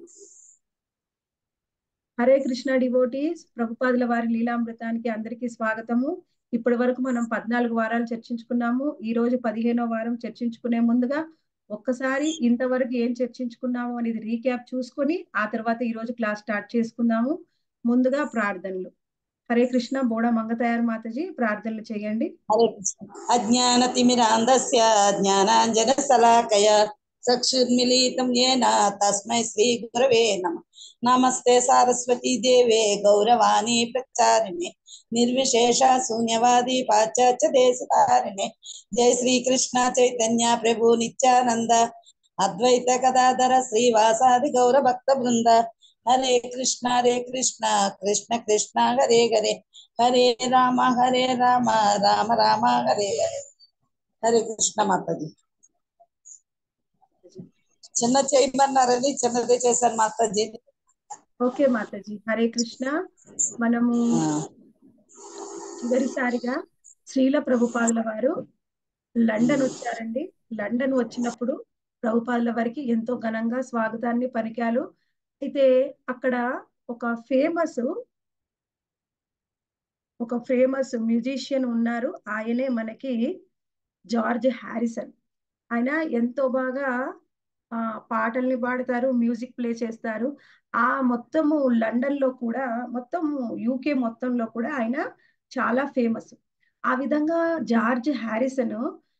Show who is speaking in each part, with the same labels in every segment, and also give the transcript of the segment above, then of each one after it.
Speaker 1: Hare Krishna devotees ప్రభుపాదుల వారి లీలామృతానికి అందరికీ స్వాగతము ఇప్పటి వరకు మనం పద్నాలుగు వారాలు చర్చించుకున్నాము ఈ రోజు పదిహేనో వారం చర్చించుకునే ముందుగా ఒక్కసారి ఇంతవరకు ఏం చర్చించుకున్నాము అనేది రీక్యాప్ చూసుకొని ఆ తర్వాత ఈ రోజు క్లాస్ స్టార్ట్ చేసుకుందాము ముందుగా ప్రార్థనలు హరే కృష్ణ బోడ మంగతయారు మాతజీ ప్రార్థనలు చేయండి
Speaker 2: హరే కృష్ణ అజ్ఞానతిమిరాంధస్య జ్ఞానాంజన శలాకయ చక్షుర్మిళితం ఏన తస్మై శ్రీ గురవే నమ నమస్తే సారస్వతీ దేవే గౌరవాణి ప్రచారిణి నిర్విశేష శూన్యవాది పాశ్చాత్య దేశతారిణి జై శ్రీ కృష్ణ చైతన్య ప్రభు నిత్యానంద అద్వైత కదాధర శ్రీవాసాది గౌర భక్త బృంద హరే కృష్ణ హరే కృష్ణ కృష్ణ కృష్ణ హరే హరే హరే రామ హరే రామ రామ రామ హరే హరే హరే కృష్ణ మాతాజీ చిన్న చేయమన్నారని చిన్నదే చేశాను మాతాజీ
Speaker 1: ఓకే మాతాజీ హరే కృష్ణ మనము చివరిసారిగా శ్రీల ప్రభుపాదుల వారు లండన్ వచ్చారండి లండన్ వచ్చినప్పుడు ప్రభుపాదుల వారికి ఎంతో ఘనంగా స్వాగతాన్ని పలికారు అయితే అక్కడ ఒక ఫేమస్ ఒక ఫేమస్ మ్యూజిషియన్ ఉన్నారు ఆయనే మనకి జార్జ్ హ్యారిసన్ ఆయన ఎంతో బాగా ఆ పాటల్ని పాడతారు మ్యూజిక్ ప్లే చేస్తారు ఆ మొత్తము లండన్ లో కూడా మొత్తం యూకే మొత్తంలో కూడా ఆయన చాలా ఫేమస్ ఆ విధంగా జార్జ్ హ్యారిసన్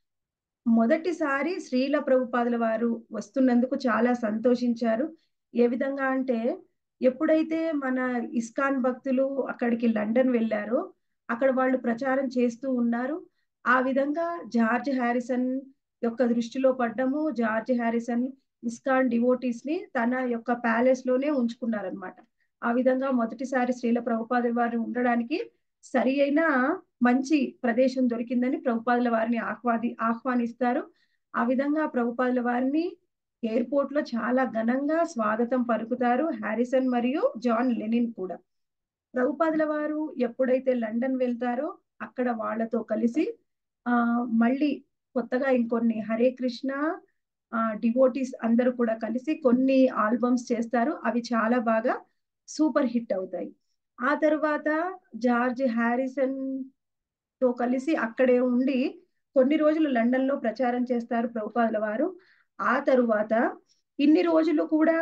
Speaker 1: మొదటిసారి శ్రీల ప్రభుపాదుల వారు వస్తున్నందుకు చాలా సంతోషించారు ఏ విధంగా అంటే ఎప్పుడైతే మన ఇస్కాన్ భక్తులు అక్కడికి లండన్ వెళ్ళారో అక్కడ వాళ్ళు ప్రచారం చేస్తూ ఉన్నారు ఆ విధంగా జార్జ్ హ్యారిసన్ యొక్క దృష్టిలో పడ్డము జార్జ్ హ్యారిసన్ ఇస్కాన్ డివోటీస్ ని తన యొక్క ప్యాలెస్ లోనే ఉంచుకున్నారనమాట ఆ విధంగా మొదటిసారి శ్రీల ప్రభుపాదుల వారిని ఉండడానికి సరి అయిన మంచి ప్రదేశం దొరికిందని ప్రభుపాదుల వారిని ఆహ్వాది ఆహ్వానిస్తారు ఆ విధంగా ప్రభుపాదుల వారిని ఎయిర్పోర్ట్ లో చాలా ఘనంగా స్వాగతం పలుకుతారు హ్యారిసన్ మరియు జాన్ లెనిన్ కూడా ప్రభుపాదుల వారు ఎప్పుడైతే లండన్ వెళ్తారో అక్కడ వాళ్ళతో కలిసి ఆ మళ్ళీ కొత్తగా ఇంకొన్ని హరే కృష్ణ ఆ డివోటీస్ అందరూ కూడా కలిసి కొన్ని ఆల్బమ్స్ చేస్తారు అవి చాలా బాగా సూపర్ హిట్ అవుతాయి ఆ తర్వాత జార్జ్ హ్యారిసన్ తో కలిసి అక్కడే ఉండి కొన్ని రోజులు లండన్ లో ప్రచారం చేస్తారు ప్రభుపాదుల వారు ఆ తరువాత ఇన్ని రోజులు కూడా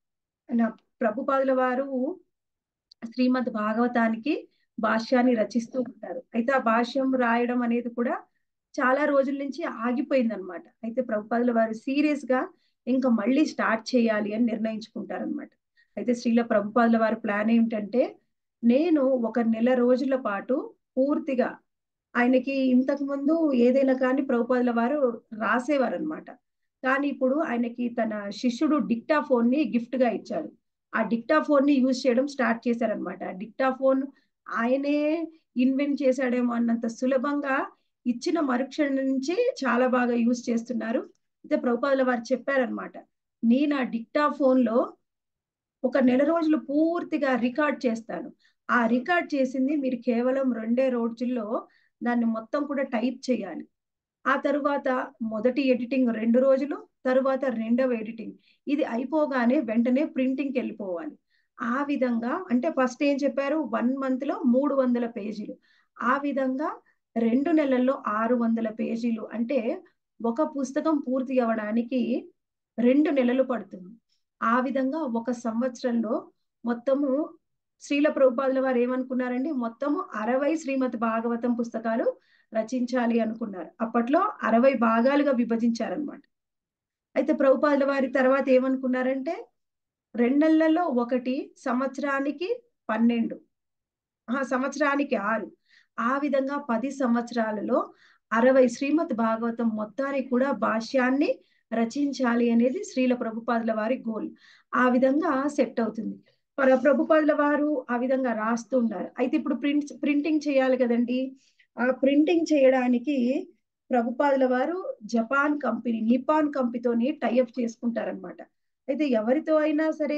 Speaker 1: ప్రభుపాదుల వారు శ్రీమద్ భాగవతానికి భాష్యాన్ని రచిస్తూ ఉంటారు అయితే ఆ భాష్యం రాయడం అనేది కూడా చాలా రోజుల నుంచి ఆగిపోయింది అనమాట అయితే ప్రభుపాదుల వారు సీరియస్ గా ఇంకా మళ్ళీ స్టార్ట్ చేయాలి అని నిర్ణయించుకుంటారనమాట అయితే శ్రీల ప్రభుపాదుల వారి ప్లాన్ ఏమిటంటే నేను ఒక నెల రోజుల పాటు పూర్తిగా ఆయనకి ఇంతకు ముందు ఏదైనా కానీ ప్రభుపాదుల వారు రాసేవారు అనమాట కానీ ఇప్పుడు ఆయనకి తన శిష్యుడు డిక్టా ఫోన్ ని గిఫ్ట్ గా ఇచ్చాడు ఆ డిక్టా ఫోన్ ని యూజ్ చేయడం స్టార్ట్ చేశారనమాట డిక్టా ఫోన్ ఆయనే ఇన్వెంట్ చేశాడేమో అన్నంత సులభంగా ఇచ్చిన మరుక్షణం నుంచి చాలా బాగా యూజ్ చేస్తున్నారు అయితే ప్రభుపాదుల వారు చెప్పారనమాట నేను ఆ డిక్టా ఫోన్ లో ఒక నెల రోజులు పూర్తిగా రికార్డ్ చేస్తాను ఆ రికార్డ్ చేసింది మీరు కేవలం రెండే రోజుల్లో దాన్ని మొత్తం కూడా టైప్ చేయాలి ఆ తరువాత మొదటి ఎడిటింగ్ రెండు రోజులు తరువాత రెండవ ఎడిటింగ్ ఇది అయిపోగానే వెంటనే ప్రింటింగ్కి వెళ్ళిపోవాలి ఆ విధంగా అంటే ఫస్ట్ ఏం చెప్పారు వన్ మంత్ లో మూడు వందల పేజీలు ఆ విధంగా రెండు నెలల్లో ఆరు వందల పేజీలు అంటే ఒక పుస్తకం పూర్తి అవ్వడానికి రెండు నెలలు పడుతుంది ఆ విధంగా ఒక సంవత్సరంలో మొత్తము శ్రీల ప్రభుపాదుల వారు ఏమనుకున్నారండి మొత్తము అరవై శ్రీమద్ భాగవతం పుస్తకాలు రచించాలి అనుకున్నారు అప్పట్లో అరవై భాగాలుగా విభజించారనమాట అయితే ప్రభుపాదుల వారి తర్వాత ఏమనుకున్నారంటే రెండు నెలల్లో ఒకటి సంవత్సరానికి పన్నెండు ఆ సంవత్సరానికి ఆరు ఆ విధంగా పది సంవత్సరాలలో అరవై శ్రీమద్ భాగవతం మొత్తానికి కూడా భాష్యాన్ని రచించాలి అనేది శ్రీల ప్రభుపాదుల వారి గోల్ ఆ విధంగా సెట్ అవుతుంది ప్రభుపాదుల వారు ఆ విధంగా రాస్తూ ఉన్నారు అయితే ఇప్పుడు ప్రింట్ ప్రింటింగ్ చేయాలి కదండి ఆ ప్రింటింగ్ చేయడానికి ప్రభుపాదుల వారు జపాన్ కంపెనీ నిపాన్ కంపెనీతోని టైఅప్ చేసుకుంటారనమాట అయితే ఎవరితో అయినా సరే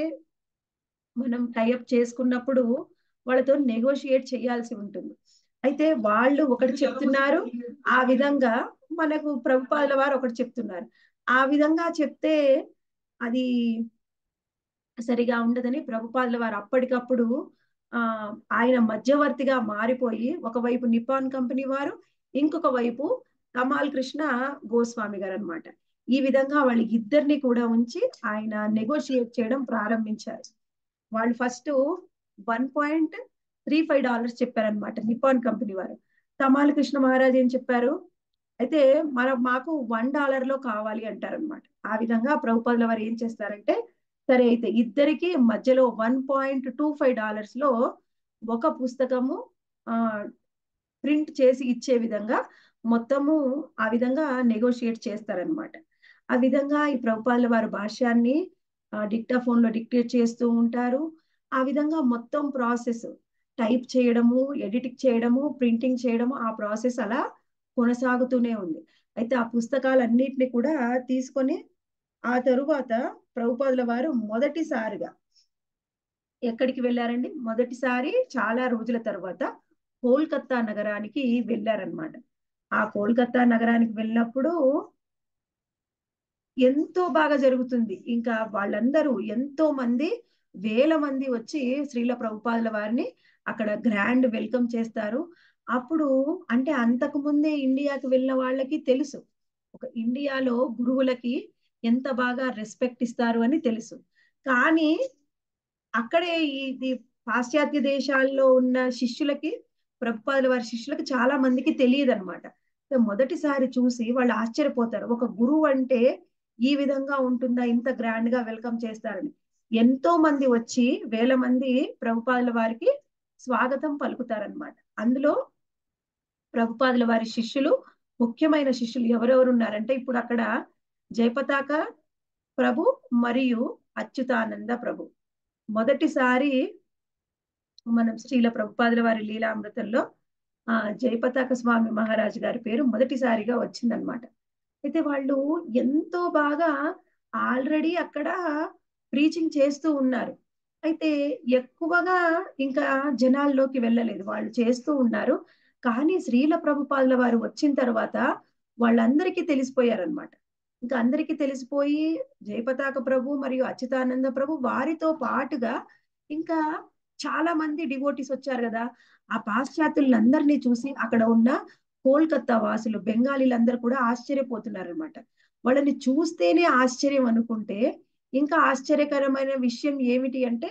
Speaker 1: మనం టైఅప్ చేసుకున్నప్పుడు వాళ్ళతో నెగోషియేట్ చేయాల్సి ఉంటుంది అయితే వాళ్ళు ఒకటి చెప్తున్నారు ఆ విధంగా మనకు ప్రభుపాదుల వారు ఒకటి చెప్తున్నారు ఆ విధంగా చెప్తే అది సరిగా ఉండదని ప్రభుపాదుల వారు అప్పటికప్పుడు ఆ ఆయన మధ్యవర్తిగా మారిపోయి ఒకవైపు నిపాన్ కంపెనీ వారు ఇంకొక వైపు కమాల్ కృష్ణ గోస్వామి గారు అనమాట ఈ విధంగా వాళ్ళ ఇద్దరిని కూడా ఉంచి ఆయన నెగోషియేట్ చేయడం ప్రారంభించారు వాళ్ళు first one point three five dollars చెప్పారనమాట నిపాన్ కంపెనీ వారు కమాల్ కృష్ణ మహారాజ్ ఏం చెప్పారు అయితే మన మాకు వన్ డాలర్ లో కావాలి అంటారనమాట ఆ విధంగా ప్రభుపాదుల వారు ఏం చేస్తారంటే సరే అయితే ఇద్దరికి మధ్యలో one point two five dollars లో ఒక పుస్తకము ఆ ప్రింట్ చేసి ఇచ్చే విధంగా మొత్తము ఆ విధంగా నెగోషియేట్ చేస్తారనమాట ఆ విధంగా ఈ ప్రభుపాదుల వారు భాష్యాన్ని డిక్టాఫోన్ లో డిక్టేట్ చేస్తూ ఉంటారు ఆ విధంగా మొత్తం ప్రాసెస్ టైప్ చేయడము ఎడిటింగ్ చేయడము ప్రింటింగ్ చేయడము ఆ ప్రాసెస్ అలా కొనసాగుతూనే ఉంది అయితే ఆ పుస్తకాలన్నిటిని కూడా తీసుకొని ఆ తరువాత ప్రభుపాదుల వారు మొదటిసారిగా ఎక్కడికి వెళ్ళారండి మొదటిసారి చాలా రోజుల తర్వాత కోల్కత్తా నగరానికి వెళ్ళారనమాట ఆ కోల్కత్తా నగరానికి వెళ్ళినప్పుడు ఎంతో బాగా జరుగుతుంది ఇంకా వాళ్ళందరూ ఎంతో మంది వేల మంది వచ్చి శ్రీల ప్రభుపాదుల వారిని అక్కడ గ్రాండ్ వెల్కమ్ చేస్తారు అప్పుడు అంటే అంతకు ముందే ఇండియాకి వెళ్ళిన వాళ్ళకి తెలుసు ఒక ఇండియాలో గురువులకి ఎంత బాగా రెస్పెక్ట్ ఇస్తారు అని తెలుసు కానీ అక్కడే ఇది పాశ్చాత్య దేశాల్లో ఉన్న శిష్యులకి ప్రభుపాదుల వారి శిష్యులకి చాలా మందికి తెలియదు అనమాట మొదటిసారి చూసి వాళ్ళు ఆశ్చర్యపోతారు ఒక గురువు అంటే ఈ విధంగా ఉంటుందా ఇంత గ్రాండ్ గా వెల్కమ్ చేస్తారని ఎంతో మంది వచ్చి వేల మంది ప్రభుపాదుల వారికి స్వాగతం పలుకుతారనమాట అందులో ప్రభుపాదుల వారి శిష్యులు ముఖ్యమైన శిష్యులు ఎవరెవరు ఉన్నారంటే ఇప్పుడు అక్కడ జయపతాక ప్రభు మరియు అచ్యుతానంద ప్రభు మొదటిసారి మనం శ్రీల ప్రభుపాదుల వారి లీలామృతంలో ఆ జయపతాక స్వామి మహారాజు గారి పేరు మొదటిసారిగా వచ్చిందనమాట అయితే వాళ్ళు ఎంతో బాగా ఆల్రెడీ అక్కడ ప్రీచింగ్ చేస్తూ ఉన్నారు అయితే ఎక్కువగా ఇంకా జనాల్లోకి వెళ్ళలేదు వాళ్ళు చేస్తూ ఉన్నారు కానీ శ్రీల ప్రభుపాదుల వారు వచ్చిన తర్వాత వాళ్ళందరికీ తెలిసిపోయారనమాట ఇంకా అందరికీ తెలిసిపోయి జయపతాక ప్రభు మరియు అచ్యుతానంద ప్రభు వారితో పాటుగా ఇంకా చాలా మంది డివోటీస్ వచ్చారు కదా ఆ పాశ్చాత్యులందరినీ చూసి అక్కడ ఉన్న కోల్కత్తా వాసులు బెంగాలీలందరూ కూడా ఆశ్చర్యపోతున్నారు అనమాట వాళ్ళని చూస్తేనే ఆశ్చర్యం అనుకుంటే ఇంకా ఆశ్చర్యకరమైన విషయం ఏమిటి అంటే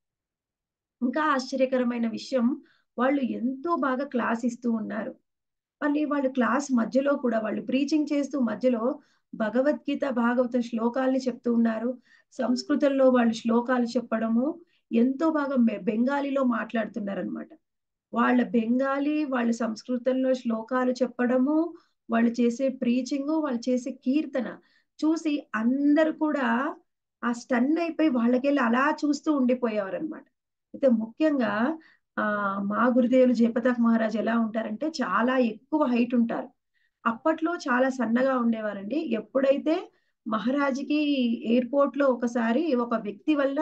Speaker 1: ఇంకా ఆశ్చర్యకరమైన విషయం వాళ్ళు ఎంతో బాగా క్లాస్ ఇస్తూ ఉన్నారు మళ్ళీ వాళ్ళు క్లాస్ మధ్యలో కూడా వాళ్ళు ప్రీచింగ్ చేస్తూ మధ్యలో భగవద్గీత భాగవత శ్లోకాల్ని చెప్తూ ఉన్నారు సంస్కృతంలో వాళ్ళు శ్లోకాలు చెప్పడము ఎంతో బాగా బెంగాలీలో మాట్లాడుతున్నారు అనమాట వాళ్ళ బెంగాలీ వాళ్ళ సంస్కృతంలో శ్లోకాలు చెప్పడము వాళ్ళు చేసే ప్రీచింగ్ వాళ్ళు చేసే కీర్తన చూసి అందరు కూడా ఆ స్టన్ అయిపోయి వాళ్ళకెళ్ళి అలా చూస్తూ ఉండిపోయేవారు అనమాట అయితే ముఖ్యంగా ఆ మా గురుదేవులు జయపతాక్ మహారాజ్ ఎలా ఉంటారంటే చాలా ఎక్కువ హైట్ ఉంటారు అప్పట్లో చాలా సన్నగా ఉండేవారండి ఎప్పుడైతే మహారాజుకి ఎయిర్పోర్ట్ లో ఒకసారి ఒక వ్యక్తి వల్ల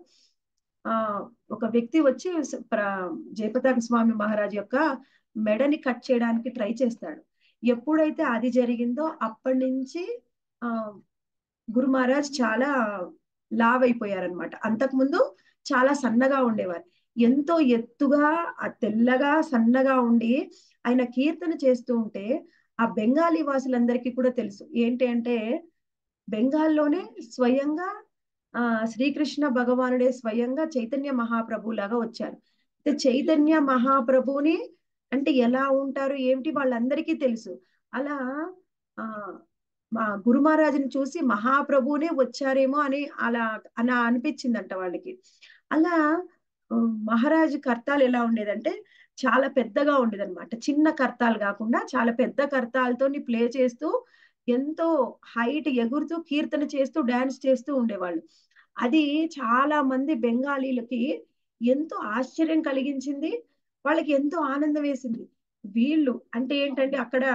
Speaker 1: ఆ ఒక వ్యక్తి వచ్చి జయపతాక స్వామి మహారాజ్ యొక్క మెడని కట్ చేయడానికి ట్రై చేస్తాడు ఎప్పుడైతే అది జరిగిందో అప్పటి నుంచి ఆ గురు మహారాజ్ చాలా లావ్ అయిపోయారనమాట అంతకుముందు చాలా సన్నగా ఉండేవారు ఎంతో ఎత్తుగా తెల్లగా సన్నగా ఉండి ఆయన కీర్తన చేస్తూ ఉంటే ఆ బెంగాలీ వాసులందరికీ కూడా తెలుసు ఏంటి అంటే బెంగాల్లోనే స్వయంగా ఆ శ్రీకృష్ణ భగవానుడే స్వయంగా చైతన్య మహాప్రభు లాగా వచ్చారు చైతన్య మహాప్రభుని అంటే ఎలా ఉంటారు ఏమిటి వాళ్ళందరికీ తెలుసు అలా ఆ మా గురు మహారాజుని చూసి మహాప్రభునే వచ్చారేమో అని అలా అలా అనిపించిందంట వాళ్ళకి అలా మహారాజు కర్తాలు ఎలా ఉండేదంటే చాలా పెద్దగా ఉండేదన్నమాట చిన్న కర్తాలు కాకుండా చాలా పెద్ద కర్తాలతో ప్లే చేస్తూ ఎంతో హైట్ ఎగురుతూ కీర్తన చేస్తూ డాన్స్ చేస్తూ ఉండేవాళ్ళు అది చాలా మంది బెంగాలీలకి ఎంతో ఆశ్చర్యం కలిగించింది వాళ్ళకి ఎంతో ఆనందం వేసింది వీళ్ళు అంటే ఏంటంటే అక్కడ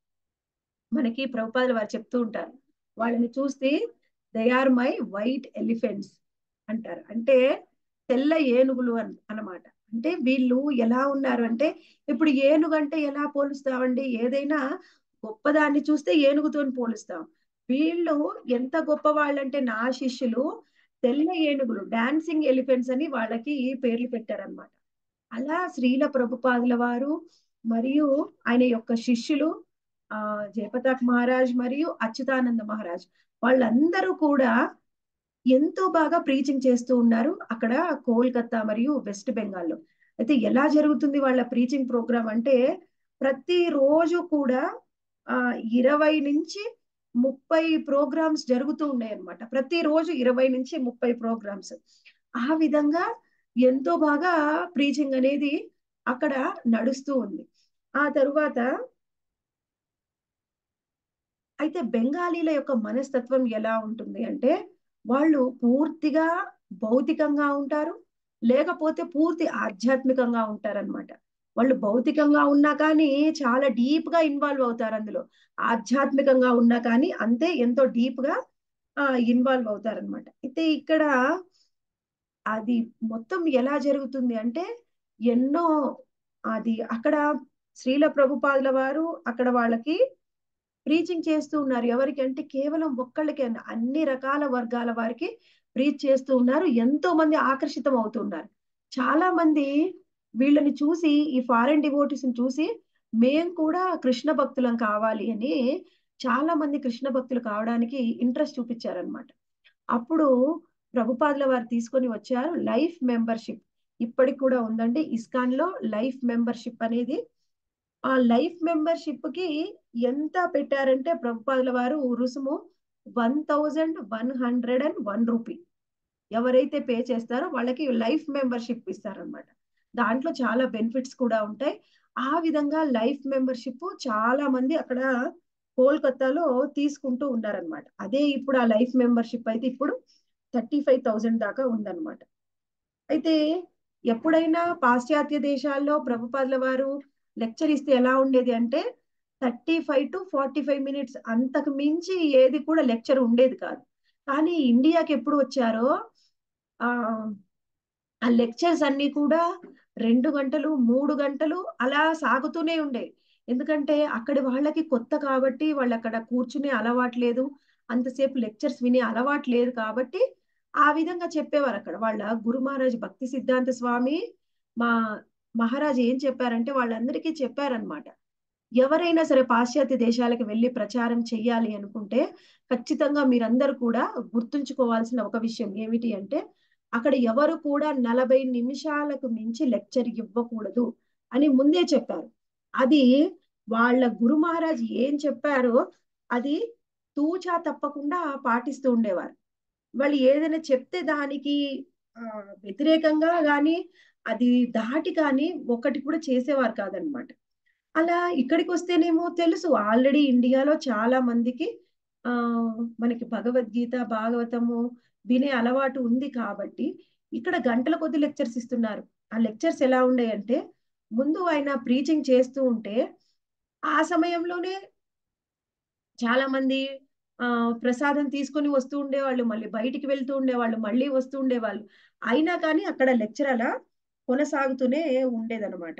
Speaker 1: మనకి ప్రభుపాదులు వారు చెప్తూ ఉంటారు వాళ్ళని చూస్తే they are my white elephants అంటారు అంటే తెల్ల ఏనుగులు అన్ అనమాట అంటే వీళ్ళు ఎలా ఉన్నారు అంటే ఇప్పుడు ఏనుగు అంటే ఎలా పోలుస్తామండి ఏదైనా గొప్పదాన్ని చూస్తే ఏనుగుతో పోలుస్తాం వీళ్ళు ఎంత గొప్ప వాళ్ళంటే నా శిష్యులు తెల్ల ఏనుగులు డాన్సింగ్ ఎలిఫెంట్స్ అని వాళ్ళకి పేర్లు పెట్టారనమాట అలా శ్రీల ప్రభుపాదుల వారు మరియు ఆయన యొక్క శిష్యులు ఆ జయపతాక్ మహారాజ్ మరియు అచ్యుతానంద మహారాజ్ వాళ్ళందరూ కూడా ఎంతో బాగా ప్రీచింగ్ చేస్తూ ఉన్నారు అక్కడ కోల్కతా మరియు వెస్ట్ బెంగాల్లో అయితే ఎలా జరుగుతుంది వాళ్ళ ప్రీచింగ్ ప్రోగ్రామ్ అంటే ప్రతి రోజు కూడా ఆ ఇరవై నుంచి ముప్పై ప్రోగ్రామ్స్ జరుగుతూ ఉన్నాయి అనమాట ప్రతి రోజు ఇరవై నుంచి ముప్పై ప్రోగ్రామ్స్ ఆ విధంగా ఎంతో బాగా ప్రీచింగ్ అనేది అక్కడ నడుస్తూ ఉంది ఆ తరువాత అయితే బెంగాలీల యొక్క మనస్తత్వం ఎలా ఉంటుంది అంటే వాళ్ళు పూర్తిగా భౌతికంగా ఉంటారు లేకపోతే పూర్తి ఆధ్యాత్మికంగా ఉంటారనమాట వాళ్ళు భౌతికంగా ఉన్నా కానీ చాలా డీప్ గా ఇన్వాల్వ్ అవుతారు అందులో ఆధ్యాత్మికంగా ఉన్నా కానీ అంతే ఎంతో డీప్ గా ఇన్వాల్వ్ అవుతారనమాట అయితే ఇక్కడ అది మొత్తం ఎలా జరుగుతుంది అంటే ఎన్నో అది అక్కడ శ్రీల ప్రభుపాదుల వారు అక్కడ వాళ్ళకి ప్రీచింగ్ చేస్తూ ఉన్నారు ఎవరికి అంటే కేవలం ఒక్కళ్ళకి అన్ని రకాల వర్గాల వారికి ప్రీచ్ చేస్తూ ఉన్నారు ఎంతో మంది ఆకర్షితం అవుతున్నారు చాలా మంది వీళ్ళని చూసి ఈ ఫారెన్ డివోటీస్ చూసి మేం కూడా కృష్ణ భక్తులం కావాలి అని చాలా మంది కృష్ణ భక్తులు కావడానికి ఇంట్రెస్ట్ చూపించారనమాట అప్పుడు ప్రభుపాదుల వారు తీసుకొని వచ్చారు లైఫ్ మెంబర్షిప్ ఇప్పటికి కూడా ఉందండి ఇస్కాన్ లో లైఫ్ మెంబర్షిప్ అనేది ఆ లైఫ్ మెంబర్షిప్ కి ఎంత పెట్టారంటే ప్రభుపాదుల వారు రుసుము one thousand one hundred and one rupee ఎవరైతే పే చేస్తారో వాళ్ళకి లైఫ్ మెంబర్షిప్ ఇస్తారనమాట దాంట్లో చాలా బెనిఫిట్స్ కూడా ఉంటాయి ఆ విధంగా లైఫ్ మెంబర్షిప్ చాలా మంది అక్కడ కోల్కతాలో తీసుకుంటూ ఉన్నారనమాట అదే ఇప్పుడు ఆ లైఫ్ మెంబర్షిప్ అయితే ఇప్పుడు థర్టీ ఫైవ్ థౌజండ్ దాకా ఉందన్నమాట అయితే ఎప్పుడైనా పాశ్చాత్య దేశాల్లో ప్రభుపాదుల వారు లెక్చర్ ఇస్తే ఎలా ఉండేది అంటే thirty five to forty five minutes అంతకు మించి ఏది కూడా లెక్చర్ ఉండేది కాదు కానీ ఇండియాకి ఎప్పుడు వచ్చారో ఆ ఆ లెక్చర్స్ అన్ని కూడా రెండు గంటలు మూడు గంటలు అలా సాగుతూనే ఉండే ఎందుకంటే అక్కడి వాళ్ళకి కొత్త కాబట్టి వాళ్ళు అక్కడ కూర్చునే అలవాటు లేదు అంతసేపు లెక్చర్స్ వినే అలవాటు లేదు కాబట్టి ఆ విధంగా చెప్పేవారు అక్కడ వాళ్ళ గురు మహారాజ్ భక్తి సిద్ధాంత స్వామి మా మహారాజ్ ఏం చెప్పారంటే వాళ్ళందరికీ చెప్పారనమాట ఎవరైనా సరే పాశ్చాత్య దేశాలకు వెళ్ళి ప్రచారం చెయ్యాలి అనుకుంటే ఖచ్చితంగా మీరందరూ కూడా గుర్తుంచుకోవాల్సిన ఒక విషయం ఏమిటి అంటే అక్కడ ఎవరు కూడా నలభై నిమిషాలకు మించి లెక్చర్ ఇవ్వకూడదు అని ముందే చెప్పారు అది వాళ్ళ గురు మహారాజ్ ఏం చెప్పారో అది తూచా తప్పకుండా పాటిస్తూ ఉండేవారు వాళ్ళు ఏదైనా చెప్తే దానికి ఆ వ్యతిరేకంగా కానీ అది దాటి కానీ ఒకటి కూడా చేసేవారు కాదనమాట అలా ఇక్కడికి వస్తేనేమో తెలుసు ఆల్రెడీ ఇండియాలో చాలా మందికి ఆ మనకి భగవద్గీత భాగవతము వినే అలవాటు ఉంది కాబట్టి ఇక్కడ గంటల కొద్ది లెక్చర్స్ ఇస్తున్నారు ఆ లెక్చర్స్ ఎలా ఉన్నాయంటే ముందు ఆయన ప్రీచింగ్ చేస్తూ ఉంటే ఆ సమయంలోనే చాలా మంది ఆ ప్రసాదం తీసుకొని వస్తూ ఉండేవాళ్ళు మళ్ళీ బయటికి వెళ్తూ ఉండేవాళ్ళు మళ్ళీ వస్తూ ఉండేవాళ్ళు అయినా కానీ అక్కడ లెక్చర్ అలా కొనసాగుతూనే ఉండేదన్నమాట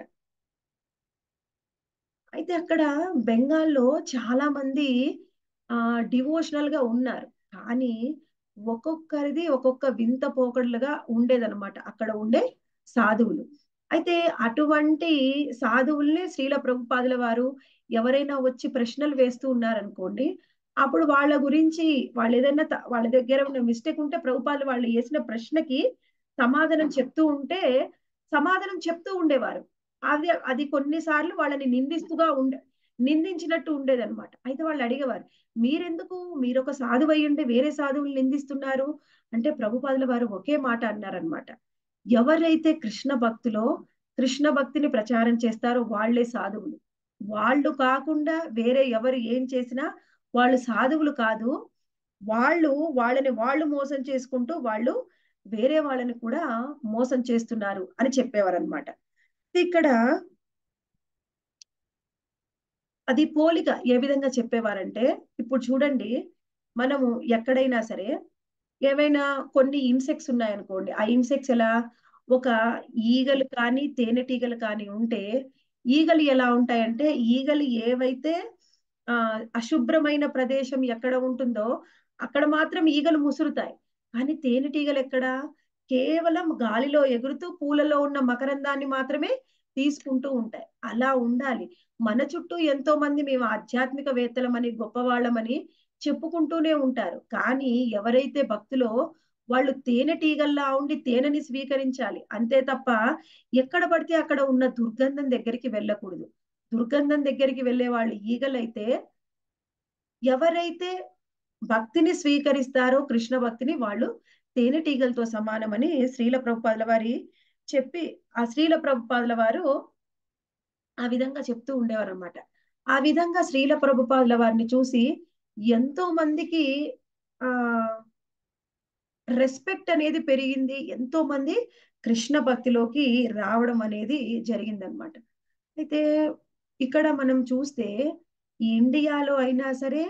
Speaker 1: అయితే అక్కడ బెంగాల్లో చాలా మంది ఆ డివోషనల్ గా ఉన్నారు కానీ ఒక్కొక్కరిది ఒక్కొక్క వింత పోకడలుగా ఉండేదన్నమాట అక్కడ ఉండే సాధువులు అయితే అటువంటి సాధువుల్ని శ్రీల ప్రభుపాదుల వారు ఎవరైనా వచ్చి ప్రశ్నలు వేస్తూ ఉన్నారనుకోండి అప్పుడు వాళ్ళ గురించి వాళ్ళు ఏదైనా వాళ్ళ దగ్గర ఉన్న మిస్టేక్ ఉంటే ప్రభుపాదులు వాళ్ళు వేసిన ప్రశ్నకి సమాధానం చెప్తూ ఉంటే సమాధానం చెప్తూ ఉండేవారు అది అది కొన్నిసార్లు వాళ్ళని నిందిస్తుగా ఉండే నిందించినట్టు ఉండేదన్నమాట అయితే వాళ్ళు అడిగేవారు మీరెందుకు మీరు ఒక సాధువు అయ్యుంటే వేరే సాధువులు నిందిస్తున్నారు అంటే ప్రభుపాదుల వారు ఒకే మాట అన్నారనమాట ఎవరైతే కృష్ణ భక్తిలో కృష్ణ భక్తిని ప్రచారం చేస్తారో వాళ్లే సాధువులు వాళ్ళు కాకుండా వేరే ఎవరు ఏం చేసినా వాళ్ళు సాధువులు కాదు వాళ్ళు వాళ్ళని వాళ్ళు మోసం చేసుకుంటూ వాళ్ళు వేరే వాళ్ళని కూడా మోసం చేస్తున్నారు అని చెప్పేవారు అనమాట ఇక్కడ అది పోలిక ఏ విధంగా చెప్పేవారంటే ఇప్పుడు చూడండి మనము ఎక్కడైనా సరే ఏవైనా కొన్ని ఇన్సెక్ట్స్ ఉన్నాయనుకోండి ఆ ఇన్సెక్ట్స్ ఎలా ఒక ఈగలు కానీ తేనెటీగలు కానీ ఉంటే ఈగలు ఎలా ఉంటాయంటే ఈగలు ఏవైతే ఆ అశుభ్రమైన ప్రదేశం ఎక్కడ ఉంటుందో అక్కడ మాత్రం ఈగలు ముసురుతాయి కానీ తేనెటీగలు ఎక్కడా కేవలం గాలిలో ఎగురుతూ పూలలో ఉన్న మకరందాన్ని మాత్రమే తీసుకుంటూ ఉంటాయి అలా ఉండాలి మన చుట్టూ ఎంతో మంది మేము ఆధ్యాత్మికవేత్తలమని గొప్పవాళ్ళమని చెప్పుకుంటూనే ఉంటారు కానీ ఎవరైతే భక్తులో వాళ్ళు తేనెటీగల్లా ఉండి తేనెని స్వీకరించాలి అంతే తప్ప ఎక్కడ పడితే అక్కడ ఉన్న దుర్గంధం దగ్గరికి వెళ్ళకూడదు దుర్గంధం దగ్గరికి వెళ్ళే వాళ్ళు ఈగలైతే ఎవరైతే భక్తిని స్వీకరిస్తారో కృష్ణ భక్తిని వాళ్ళు తేనెటీగలతో సమానమని శ్రీల ప్రభుపాదుల వారి చెప్పి ఆ శ్రీల ప్రభుపాదుల వారు ఆ విధంగా చెప్తూ ఉండేవారు అనమాట ఆ విధంగా శ్రీల ప్రభుపాదుల వారిని చూసి ఎంతో మందికి ఆ రెస్పెక్ట్ అనేది పెరిగింది ఎంతో మంది కృష్ణ భక్తిలోకి రావడం అనేది జరిగిందనమాట అయితే ఇక్కడ మనం చూస్తే ఈ ఇండియాలో అయినా సరే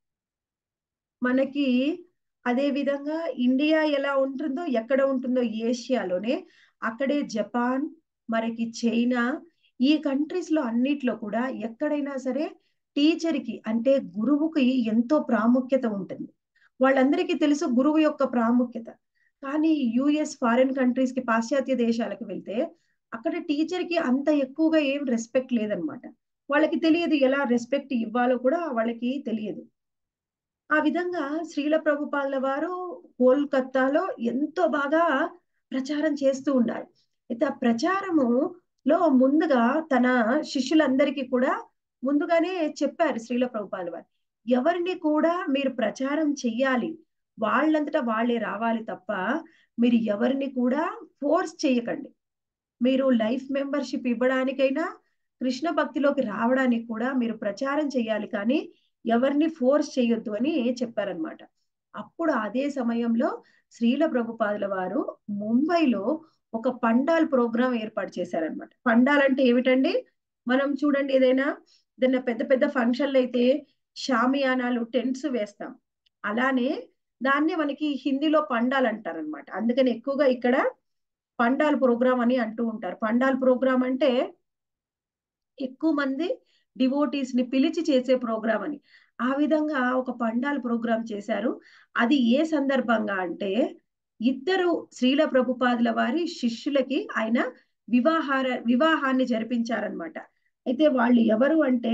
Speaker 1: మనకి అదే విధంగా ఇండియా ఎలా ఉంటుందో ఎక్కడ ఉంటుందో ఏషియాలోనే అక్కడే జపాన్ మనకి చైనా ఈ కంట్రీస్ లో అన్నిట్లో కూడా ఎక్కడైనా సరే టీచర్ కి అంటే గురువుకి ఎంతో ప్రాముఖ్యత ఉంటుంది వాళ్ళందరికీ తెలుసు గురువు యొక్క ప్రాముఖ్యత కానీ యుఎస్ ఫారిన్ కంట్రీస్ కి పాశ్చాత్య దేశాలకు వెళ్తే అక్కడ టీచర్ కి అంత ఎక్కువగా ఏం రెస్పెక్ట్ లేదనమాట వాళ్ళకి తెలియదు ఎలా రెస్పెక్ట్ ఇవ్వాలో కూడా వాళ్ళకి తెలియదు ఆ విధంగా శ్రీల ప్రభుపాదుల వారు కోల్కత్తాలో ఎంతో బాగా ప్రచారం చేస్తూ ఉన్నారు అయితే ఆ ప్రచారము లో ముందుగా తన శిష్యులందరికీ కూడా ముందుగానే చెప్పారు శ్రీల ప్రభుపాదుల వారు ఎవరిని కూడా మీరు ప్రచారం చెయ్యాలి వాళ్ళంతటా వాళ్ళే రావాలి తప్ప మీరు ఎవరిని కూడా ఫోర్స్ చేయకండి మీరు లైఫ్ మెంబర్షిప్ ఇవ్వడానికైనా కృష్ణ భక్తిలోకి రావడానికి కూడా మీరు ప్రచారం చేయాలి కానీ ఎవరిని ఫోర్స్ చేయొద్దు అని చెప్పారనమాట అప్పుడు అదే సమయంలో శ్రీల ప్రభుపాదుల వారు ముంబైలో ఒక పండాల్ ప్రోగ్రాం ఏర్పాటు చేశారనమాట పండాల్ అంటే ఏమిటండి మనం చూడండి ఏదైనా ఏదైనా పెద్ద పెద్ద ఫంక్షన్లు అయితే షామియానాలు టెంట్స్ వేస్తాం అలానే దాన్ని మనకి హిందీలో పండాల్ అంటారనమాట అందుకని ఎక్కువగా ఇక్కడ పండాల్ ప్రోగ్రామ్ అని అంటూ ఉంటారు పండాల్ ప్రోగ్రామ్ అంటే ఎక్కువ మంది డివోటీస్ ని పిలిచి చేసే ప్రోగ్రామ్ అని ఆ విధంగా ఒక పండాల్ ప్రోగ్రామ్ చేశారు అది ఏ సందర్భంగా అంటే ఇద్దరు శ్రీల ప్రభుపాదుల వారి శిష్యులకి ఆయన వివాహార వివాహాన్ని జరిపించారనమాట అయితే వాళ్ళు ఎవరు అంటే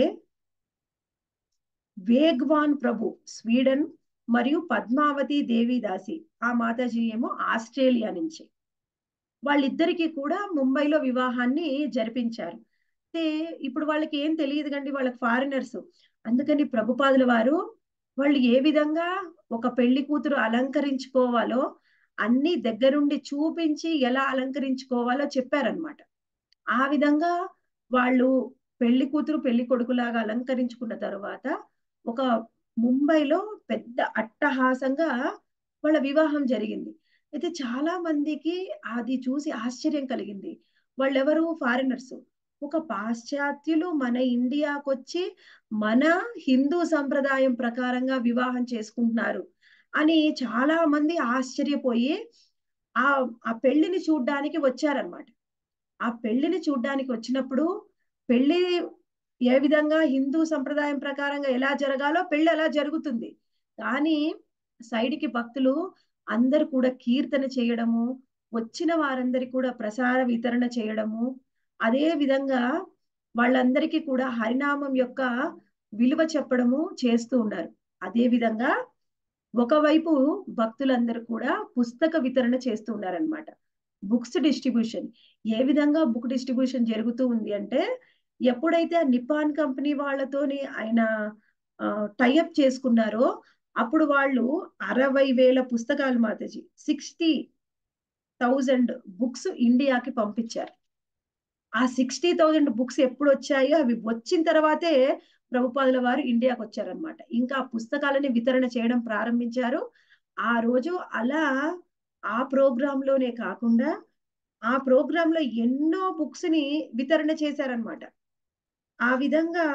Speaker 1: వేగ్వాన్ ప్రభు స్వీడన్ మరియు పద్మావతి దేవిదాసి ఆ మాతాజీ ఏమో ఆస్ట్రేలియా నుంచి వాళ్ళిద్దరికీ కూడా ముంబైలో వివాహాన్ని జరిపించారు అయితే ఇప్పుడు వాళ్ళకి ఏం తెలియదు కండి వాళ్ళకి ఫారినర్స్ అందుకని ప్రభుపాదుల వారు వాళ్ళు ఏ విధంగా ఒక పెళ్లి కూతురు అలంకరించుకోవాలో అన్ని దగ్గరుండి చూపించి ఎలా అలంకరించుకోవాలో చెప్పారనమాట ఆ విధంగా వాళ్ళు పెళ్లి కూతురు పెళ్లి కొడుకులాగా అలంకరించుకున్న తర్వాత ఒక ముంబైలో పెద్ద అట్టహాసంగా వాళ్ళ వివాహం జరిగింది అయితే చాలా మందికి అది చూసి ఆశ్చర్యం కలిగింది వాళ్ళెవరు ఫారినర్స్ ఒక పాశ్చాత్యులు మన ఇండియాకు వచ్చి మన హిందూ సంప్రదాయం ప్రకారంగా వివాహం చేసుకుంటున్నారు అని చాలా మంది ఆశ్చర్యపోయి ఆ ఆ పెళ్లిని చూడ్డానికి వచ్చారనమాట ఆ పెళ్లిని చూడ్డానికి వచ్చినప్పుడు పెళ్లి ఏ విధంగా హిందూ సంప్రదాయం ప్రకారంగా ఎలా జరగాలో పెళ్లి అలా జరుగుతుంది కానీ సైడ్కి భక్తులు అందరు కూడా కీర్తన చేయడము వచ్చిన వారందరి కూడా ప్రసార వితరణ చేయడము అదే విధంగా వాళ్ళందరికీ కూడా హరినామం యొక్క విలువ చెప్పడము చేస్తూ ఉన్నారు అదే విధంగా ఒకవైపు భక్తులందరూ కూడా పుస్తక వితరణ చేస్తూ ఉన్నారనమాట బుక్స్ డిస్ట్రిబ్యూషన్ ఏ విధంగా బుక్ డిస్ట్రిబ్యూషన్ జరుగుతూ ఉంది అంటే ఎప్పుడైతే ఆ నిపాన్ కంపెనీ వాళ్ళతోని ఆయన టైఅప్ చేసుకున్నారో అప్పుడు వాళ్ళు అరవై వేల పుస్తకాలు మాతాజీ సిక్స్టీ థౌజండ్ బుక్స్ ఇండియాకి పంపించారు ఆ సిక్స్టీ థౌజండ్ బుక్స్ ఎప్పుడు వచ్చాయో అవి వచ్చిన తర్వాతే ప్రభుపాదుల వారు ఇండియాకి వచ్చారనమాట ఇంకా పుస్తకాలని వితరణ చేయడం ప్రారంభించారు ఆ రోజు అలా ఆ ప్రోగ్రామ్ లోనే కాకుండా ఆ ప్రోగ్రామ్ లో ఎన్నో బుక్స్ ని వితరణ చేశారనమాట ఆ విధంగా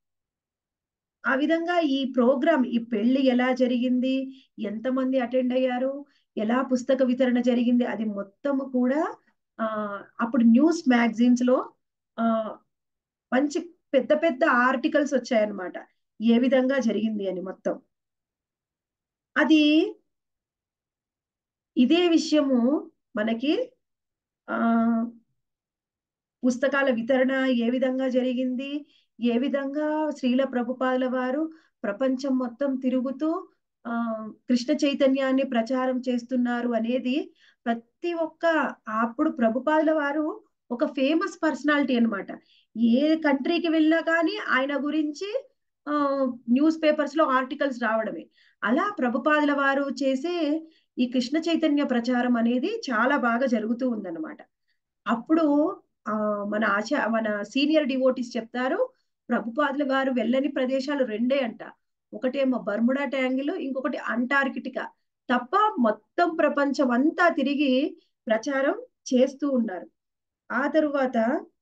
Speaker 1: ఆ విధంగా ఈ ప్రోగ్రామ్ ఈ పెళ్లి ఎలా జరిగింది ఎంతమంది అటెండ్ అయ్యారు ఎలా పుస్తక వితరణ జరిగింది అది మొత్తము కూడా ఆ అప్పుడు న్యూస్ మ్యాగజైన్స్ లో ఆ మంచి పెద్ద పెద్ద ఆర్టికల్స్ వచ్చాయన్నమాట ఏ విధంగా జరిగింది అని మొత్తం అది ఇదే విషయము మనకి ఆ పుస్తకాల వితరణ ఏ విధంగా జరిగింది ఏ విధంగా శ్రీల ప్రభుపాదుల వారు ప్రపంచం మొత్తం తిరుగుతూ ఆ కృష్ణ చైతన్యాన్ని ప్రచారం చేస్తున్నారు అనేది ప్రతి ఒక్క అప్పుడు ప్రభుపాదుల వారు ఒక ఫేమస్ పర్సనాలిటీ అన్నమాట ఏ కంట్రీకి వెళ్ళినా కానీ ఆయన గురించి ఆ న్యూస్ పేపర్స్ లో ఆర్టికల్స్ రావడమే అలా ప్రభుపాదుల వారు చేసే ఈ కృష్ణ చైతన్య ప్రచారం అనేది చాలా బాగా జరుగుతూ ఉందన్నమాట అప్పుడు ఆ మన ఆచ మన సీనియర్ డివోటీస్ చెప్తారు ప్రభుపాదుల వారు వెళ్ళని ప్రదేశాలు రెండే అంట ఒకటేమో బర్ముడా ట్యాంగిల్ ఇంకొకటి అంటార్కిటికా తప్ప మొత్తం ప్రపంచం అంతా తిరిగి ప్రచారం చేస్తూ ఉన్నారు ఆ తరువాత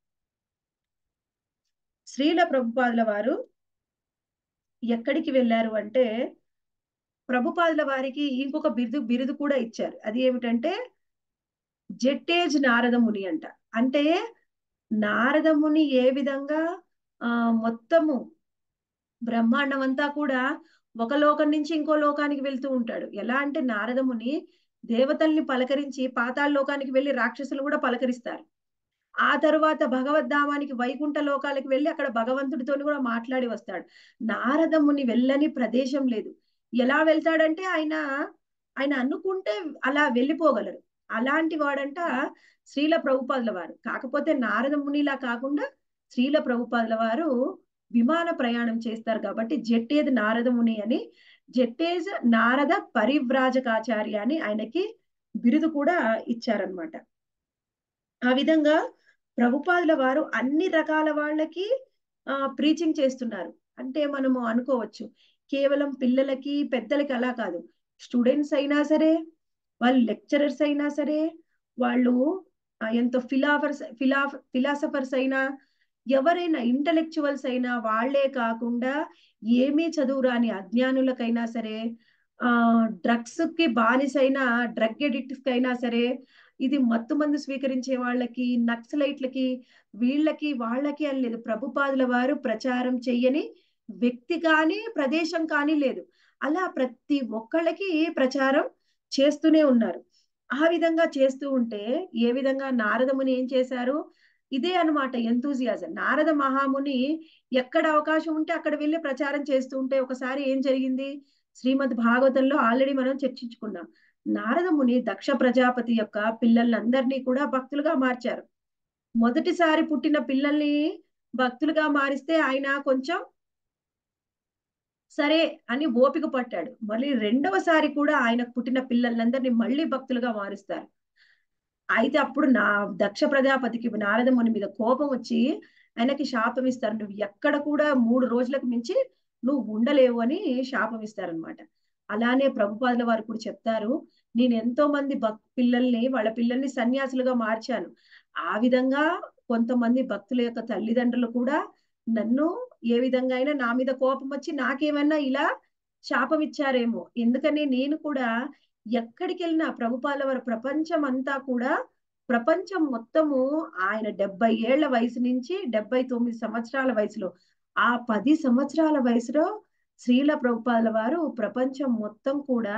Speaker 1: శ్రీల ప్రభుపాదుల వారు ఎక్కడికి వెళ్ళారు అంటే ప్రభుపాదుల వారికి ఇంకొక బిరుదు బిరుదు కూడా ఇచ్చారు అది ఏమిటంటే జెట్టేజ్ నారదముని అంట అంటే నారదముని ఏ విధంగా ఆ మొత్తము బ్రహ్మాండం అంతా కూడా ఒక లోకం నుంచి ఇంకో లోకానికి వెళ్తూ ఉంటాడు ఎలా అంటే నారదముని దేవతల్ని పలకరించి పాతాళ లోకానికి వెళ్ళి రాక్షసులు కూడా పలకరిస్తారు ఆ తరువాత భగవద్ధామానికి వైకుంఠ లోకాలకు వెళ్ళి అక్కడ భగవంతుడితో కూడా మాట్లాడి వస్తాడు నారదముని వెళ్ళని ప్రదేశం లేదు ఎలా వెళ్తాడంటే ఆయన ఆయన అనుకుంటే అలా వెళ్ళిపోగలరు అలాంటి వాడంట శ్రీల ప్రభుపాదుల వారు కాకపోతే నారద మునిలా కాకుండా శ్రీల ప్రభుపాదుల వారు విమాన ప్రయాణం చేస్తారు కాబట్టి జట్టేజ్ నారద ముని అని జట్టేజ్ నారద పరివ్రాజకాచార్య అని ఆయనకి బిరుదు కూడా ఇచ్చారనమాట ఆ విధంగా ప్రభుపాదుల వారు అన్ని రకాల వాళ్ళకి ఆ ప్రీచింగ్ చేస్తున్నారు అంటే మనము అనుకోవచ్చు కేవలం పిల్లలకి పెద్దలకి అలా కాదు స్టూడెంట్స్ అయినా సరే వాళ్ళు లెక్చరర్స్ అయినా సరే వాళ్ళు ఎంతో ఫిలాఫర్స్ ఫిలా ఫిలాసఫర్స్ అయినా ఎవరైనా ఇంటలెక్చువల్స్ అయినా వాళ్లే కాకుండా ఏమీ చదువు రాని అజ్ఞానులకైనా సరే ఆ డ్రగ్స్ కి బానిసైన డ్రగ్ ఎడిక్ట్స్ అయినా సరే ఇది మత్తు మందు స్వీకరించే వాళ్ళకి నక్సలైట్లకి వీళ్ళకి వాళ్ళకి అని లేదు ప్రభుపాదుల వారు ప్రచారం చెయ్యని వ్యక్తి కానీ ప్రదేశం కానీ లేదు అలా ప్రతి ఒక్కళ్ళకి ప్రచారం చేస్తూనే ఉన్నారు ఆ విధంగా చేస్తూ ఉంటే ఏ విధంగా నారదముని ఏం చేశారు ఇదే అనమాట ఎంతూజియాజం నారద మహాముని ఎక్కడ అవకాశం ఉంటే అక్కడ వెళ్ళి ప్రచారం చేస్తూ ఉంటే ఒకసారి ఏం జరిగింది శ్రీమద్ భాగవతంలో ఆల్రెడీ మనం చర్చించుకున్నాం నారదముని దక్ష ప్రజాపతి యొక్క పిల్లలందరినీ కూడా భక్తులుగా మార్చారు మొదటిసారి పుట్టిన పిల్లల్ని భక్తులుగా మారిస్తే ఆయన కొంచెం సరే అని ఓపిక పట్టాడు మళ్ళీ రెండవసారి కూడా ఆయనకు పుట్టిన పిల్లలందరినీ మళ్ళీ భక్తులుగా మారుస్తారు అయితే అప్పుడు నా దక్ష ప్రజాపతికి నారదముని మీద కోపం వచ్చి ఆయనకి శాపం ఇస్తారు నువ్వు ఎక్కడ కూడా మూడు రోజులకు మించి నువ్వు ఉండలేవు అని శాపం ఇస్తారనమాట అలానే ప్రభుపాదుల వారు కూడా చెప్తారు నేను ఎంతో మంది భక్ పిల్లల్ని వాళ్ళ పిల్లల్ని సన్యాసులుగా మార్చాను ఆ విధంగా కొంతమంది భక్తుల యొక్క తల్లిదండ్రులు కూడా నన్ను ఏ విధంగా అయినా నా మీద కోపం వచ్చి నాకేమన్నా ఇలా శాపం ఇచ్చారేమో ఎందుకని నేను కూడా ఎక్కడికి వెళ్ళినా ప్రభుపాల వారి ప్రపంచం అంతా కూడా ప్రపంచం మొత్తము ఆయన డెబ్బై ఏళ్ల వయసు నుంచి డెబ్బై తొమ్మిది సంవత్సరాల వయసులో ఆ పది సంవత్సరాల వయసులో శ్రీల ప్రభుపాల వారు ప్రపంచం మొత్తం కూడా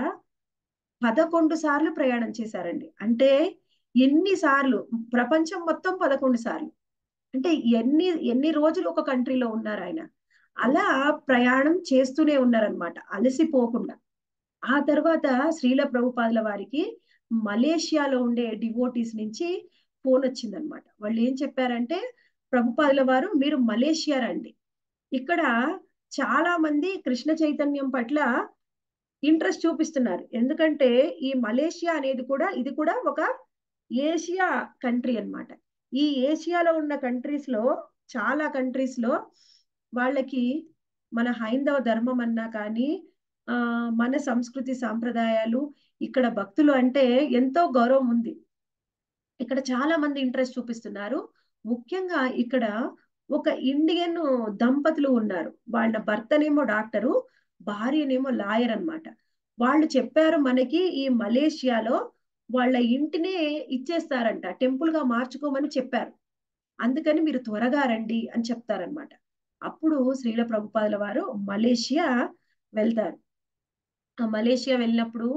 Speaker 1: పదకొండు సార్లు ప్రయాణం చేశారండి అంటే ఎన్ని సార్లు ప్రపంచం మొత్తం పదకొండు సార్లు అంటే ఎన్ని ఎన్ని రోజులు ఒక కంట్రీలో ఉన్నారు ఆయన అలా ప్రయాణం చేస్తూనే ఉన్నారనమాట అలసిపోకుండా ఆ తర్వాత శ్రీల ప్రభుపాదుల వారికి మలేషియాలో ఉండే డివోటీస్ నుంచి ఫోన్ వచ్చిందనమాట వాళ్ళు ఏం చెప్పారంటే ప్రభుపాదుల వారు మీరు మలేషియా రండి ఇక్కడ చాలా మంది కృష్ణ చైతన్యం పట్ల ఇంట్రెస్ట్ చూపిస్తున్నారు ఎందుకంటే ఈ మలేషియా అనేది కూడా ఇది కూడా ఒక ఏషియా కంట్రీ అనమాట ఈ ఏషియాలో ఉన్న కంట్రీస్ లో చాలా కంట్రీస్ లో వాళ్ళకి మన హైందవ ధర్మం అన్నా కానీ ఆ మన సంస్కృతి సాంప్రదాయాలు ఇక్కడ భక్తులు అంటే ఎంతో గౌరవం ఉంది ఇక్కడ చాలా మంది ఇంట్రెస్ట్ చూపిస్తున్నారు ముఖ్యంగా ఇక్కడ ఒక ఇండియన్ దంపతులు ఉన్నారు వాళ్ళ భర్తనేమో డాక్టరు భార్యనేమో లాయర్ అనమాట వాళ్ళు చెప్పారు మనకి ఈ మలేషియాలో వాళ్ళ ఇంటినే ఇచ్చేస్తారంట టెంపుల్ గా మార్చుకోమని చెప్పారు అందుకని మీరు త్వరగా రండి అని చెప్తారనమాట అప్పుడు శ్రీల ప్రభుపాదుల వారు మలేషియా వెళ్తారు ఆ మలేషియా వెళ్ళినప్పుడు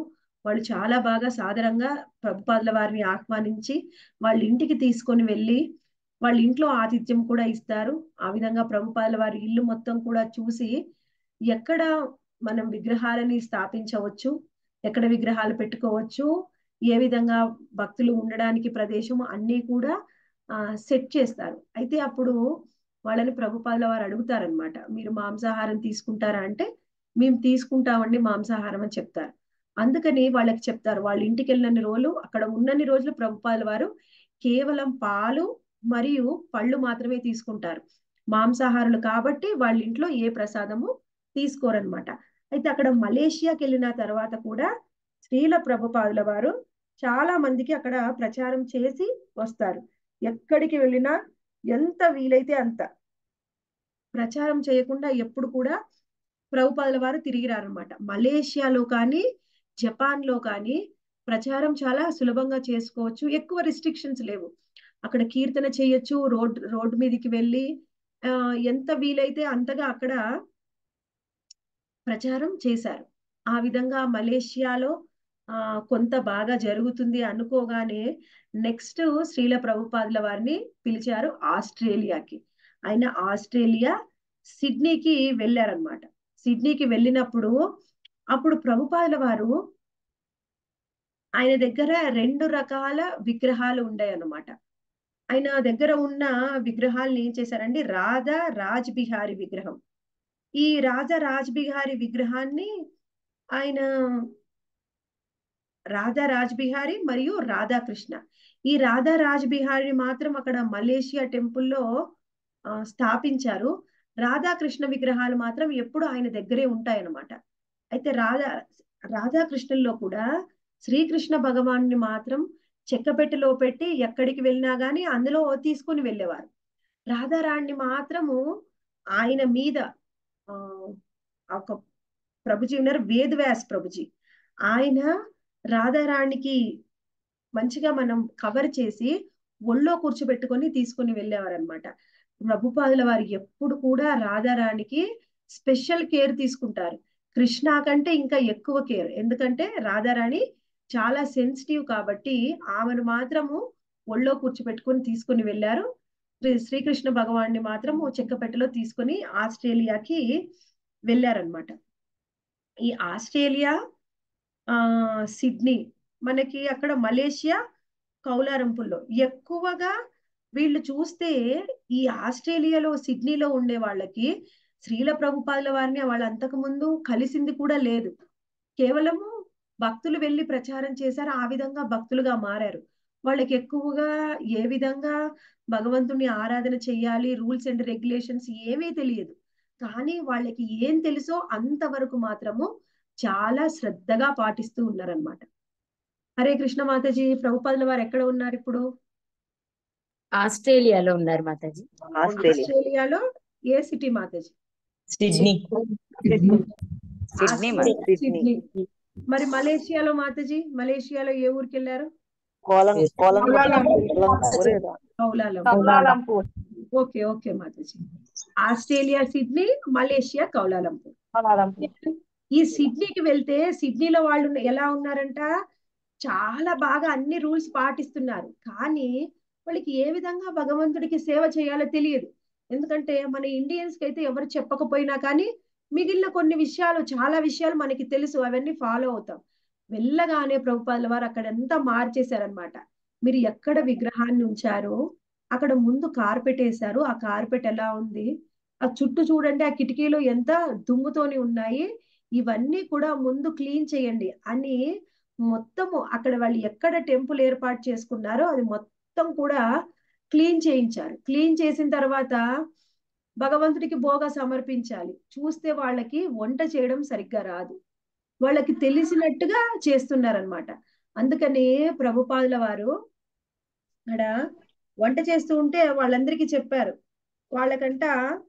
Speaker 1: వాళ్ళు చాలా బాగా సాదరంగా ప్రభుపాదుల వారిని ఆహ్వానించి వాళ్ళ ఇంటికి తీసుకొని వెళ్ళి వాళ్ళ ఇంట్లో ఆతిథ్యం కూడా ఇస్తారు ఆ విధంగా ప్రభుపాదుల వారి ఇల్లు మొత్తం కూడా చూసి ఎక్కడ మనం విగ్రహాలని స్థాపించవచ్చు ఎక్కడ విగ్రహాలు పెట్టుకోవచ్చు ఏ విధంగా భక్తులు ఉండడానికి ప్రదేశం అన్నీ కూడా ఆ సెట్ చేస్తారు అయితే అప్పుడు వాళ్ళని ప్రభుపాదుల వారు అడుగుతారనమాట మీరు మాంసాహారం తీసుకుంటారా అంటే మేము తీసుకుంటామండి మాంసాహారం అని చెప్తారు అందుకని వాళ్ళకి చెప్తారు వాళ్ళ ఇంటికి వెళ్ళినన్ని రోజులు అక్కడ ఉన్నన్ని రోజులు ప్రభుపాదుల వారు కేవలం పాలు మరియు పళ్ళు మాత్రమే తీసుకుంటారు మాంసాహారులు కాబట్టి వాళ్ళ ఇంట్లో ఏ ప్రసాదము తీసుకోరనమాట అయితే అక్కడ మలేషియాకి వెళ్ళిన తర్వాత కూడా శ్రీల ప్రభుపాదుల వారు చాలా మందికి అక్కడ ప్రచారం చేసి వస్తారు ఎక్కడికి వెళ్ళినా ఎంత వీలైతే అంత ప్రచారం చేయకుండా ఎప్పుడు కూడా ప్రభుపాదుల వారు తిరిగి రారనమాట మలేషియాలో కానీ జపాన్ లో కానీ ప్రచారం చాలా సులభంగా చేసుకోవచ్చు ఎక్కువ రిస్ట్రిక్షన్స్ లేవు అక్కడ కీర్తన చేయొచ్చు రోడ్ రోడ్డు మీదకి వెళ్ళి ఆ ఎంత వీలైతే అంతగా అక్కడ ప్రచారం చేశారు ఆ విధంగా మలేషియాలో ఆ కొంత బాగా జరుగుతుంది అనుకోగానే నెక్స్ట్ శ్రీల ప్రభుపాదుల వారిని పిలిచారు ఆస్ట్రేలియాకి ఆయన ఆస్ట్రేలియా సిడ్నీకి వెళ్ళారనమాట సిడ్నీకి వెళ్ళినప్పుడు అప్పుడు ప్రభుపాదుల వారు ఆయన దగ్గర రెండు రకాల విగ్రహాలు ఉన్నాయన్నమాట ఆయన దగ్గర ఉన్న విగ్రహాలను ఏం చేశారండి రాధా రాజ్ బిహారీ విగ్రహం ఈ రాధా రాజ్ బిహారీ విగ్రహాన్ని ఆయన రాధా రాజ్ బిహారీ మరియు రాధాకృష్ణ ఈ రాధా రాజ్ బిహారీ మాత్రం అక్కడ మలేషియా టెంపుల్లో స్థాపించారు రాధాకృష్ణ విగ్రహాలు మాత్రం ఎప్పుడు ఆయన దగ్గరే ఉంటాయన్నమాట అయితే రాధా రాధాకృష్ణుల్లో కూడా శ్రీకృష్ణ భగవాన్ని మాత్రం చెక్కపెట్టెలో పెట్టి ఎక్కడికి వెళ్ళినా గానీ అందులో తీసుకొని వెళ్ళేవారు రాధారాణ్ణి మాత్రము ఆయన మీద ఆ ఒక ప్రభుజీ ఉన్నారు వేదవ్యాస్ ప్రభుజీ ఆయన రాధారాణికి మంచిగా మనం కవర్ చేసి ఒళ్ళో కూర్చోబెట్టుకొని తీసుకొని వెళ్ళేవారు అనమాట ప్రభుపాదుల వారు ఎప్పుడు కూడా రాధారాణికి స్పెషల్ కేర్ తీసుకుంటారు కృష్ణ కంటే ఇంకా ఎక్కువ కేర్ ఎందుకంటే రాధారాణి చాలా సెన్సిటివ్ కాబట్టి ఆమెను మాత్రము ఒళ్ళో కూర్చోబెట్టుకొని తీసుకుని వెళ్ళారు శ్రీకృష్ణ భగవాన్ని మాత్రము చెక్కపెట్టెలో తీసుకొని ఆస్ట్రేలియాకి వెళ్ళారనమాట ఈ ఆస్ట్రేలియా ఆ సిడ్నీ మనకి అక్కడ మలేషియా కౌలారంపుల్లో ఎక్కువగా వీళ్ళు చూస్తే ఈ ఆస్ట్రేలియాలో సిడ్నీలో ఉండే వాళ్ళకి శ్రీల ప్రభుపాదుల వారిని వాళ్ళు అంతకు ముందు కలిసింది కూడా లేదు కేవలము భక్తులు వెళ్ళి ప్రచారం చేశారు ఆ విధంగా భక్తులుగా మారారు వాళ్ళకి ఎక్కువగా ఏ విధంగా భగవంతుని ఆరాధన చెయ్యాలి రూల్స్ అండ్ రెగ్యులేషన్స్ ఏమీ తెలియదు కానీ వాళ్ళకి ఏం తెలుసో అంతవరకు మాత్రము చాలా శ్రద్ధగా పాటిస్తూ ఉన్నారనమాట హరే కృష్ణ మాతాజీ ప్రభుపాదుల వారు ఎక్కడ ఉన్నారు ఇప్పుడు
Speaker 3: ఆస్ట్రేలియాలో ఉన్నారు మాతాజీ
Speaker 4: ఆస్ట్రేలియా
Speaker 1: ఆస్ట్రేలియాలో ఏ సిటీ మాతాజీ
Speaker 2: సిడ్నీ
Speaker 4: సిడ్నీ మరి.
Speaker 1: Australia,
Speaker 4: Sydney.
Speaker 1: సిడ్నీ మరి మలేషియాలో మాతాజీ మలేషియాలో ఏ ఊరికి వెళ్ళారు
Speaker 4: కోలం కోలం
Speaker 1: కౌలాలం
Speaker 4: కౌలాలంపూర్
Speaker 1: ఓకే ఓకే మాతాజీ Australia Sydney Malaysia Kuala Lumpur
Speaker 4: Kuala Lumpur
Speaker 1: ఈ సిడ్నీకి వెళ్తే సిడ్నీలో వాళ్ళు ఎలా ఉన్నారంట చాలా బాగా అన్ని రూల్స్ పాటిస్తున్నారు కానీ వాళ్ళకి ఏ విధంగా భగవంతుడికి సేవ చేయాలో తెలియదు ఎందుకంటే మన ఇండియన్స్ కి అయితే ఎవరు చెప్పకపోయినా కానీ మిగిలిన కొన్ని విషయాలు చాలా విషయాలు మనకి తెలుసు అవన్నీ ఫాలో అవుతాం వెళ్ళగానే ప్రభుపాదుల వారు అక్కడ అంతా మార్చేశారనమాట మీరు ఎక్కడ విగ్రహాన్ని ఉంచారో అక్కడ ముందు కార్పెట్ వేశారు ఆ కార్పెట్ ఎలా ఉంది ఆ చుట్టూ చూడండి ఆ కిటికీలు ఎంత దుమ్ముతోని ఉన్నాయి ఇవన్నీ కూడా ముందు క్లీన్ చేయండి అని మొత్తము అక్కడ వాళ్ళు ఎక్కడ టెంపుల్ ఏర్పాటు చేసుకున్నారో అది మొత్తం కూడా క్లీన్ చేయించారు క్లీన్ చేసిన తర్వాత భగవంతుడికి భోగ సమర్పించాలి చూస్తే వాళ్ళకి వంట చేయడం సరిగ్గా రాదు వాళ్ళకి తెలిసినట్టుగా చేస్తున్నారనమాట అందుకనే ప్రభుపాదుల వారు అక్కడ వంట చేస్తూ ఉంటే వాళ్ళందరికీ చెప్పారు వాళ్ళకంట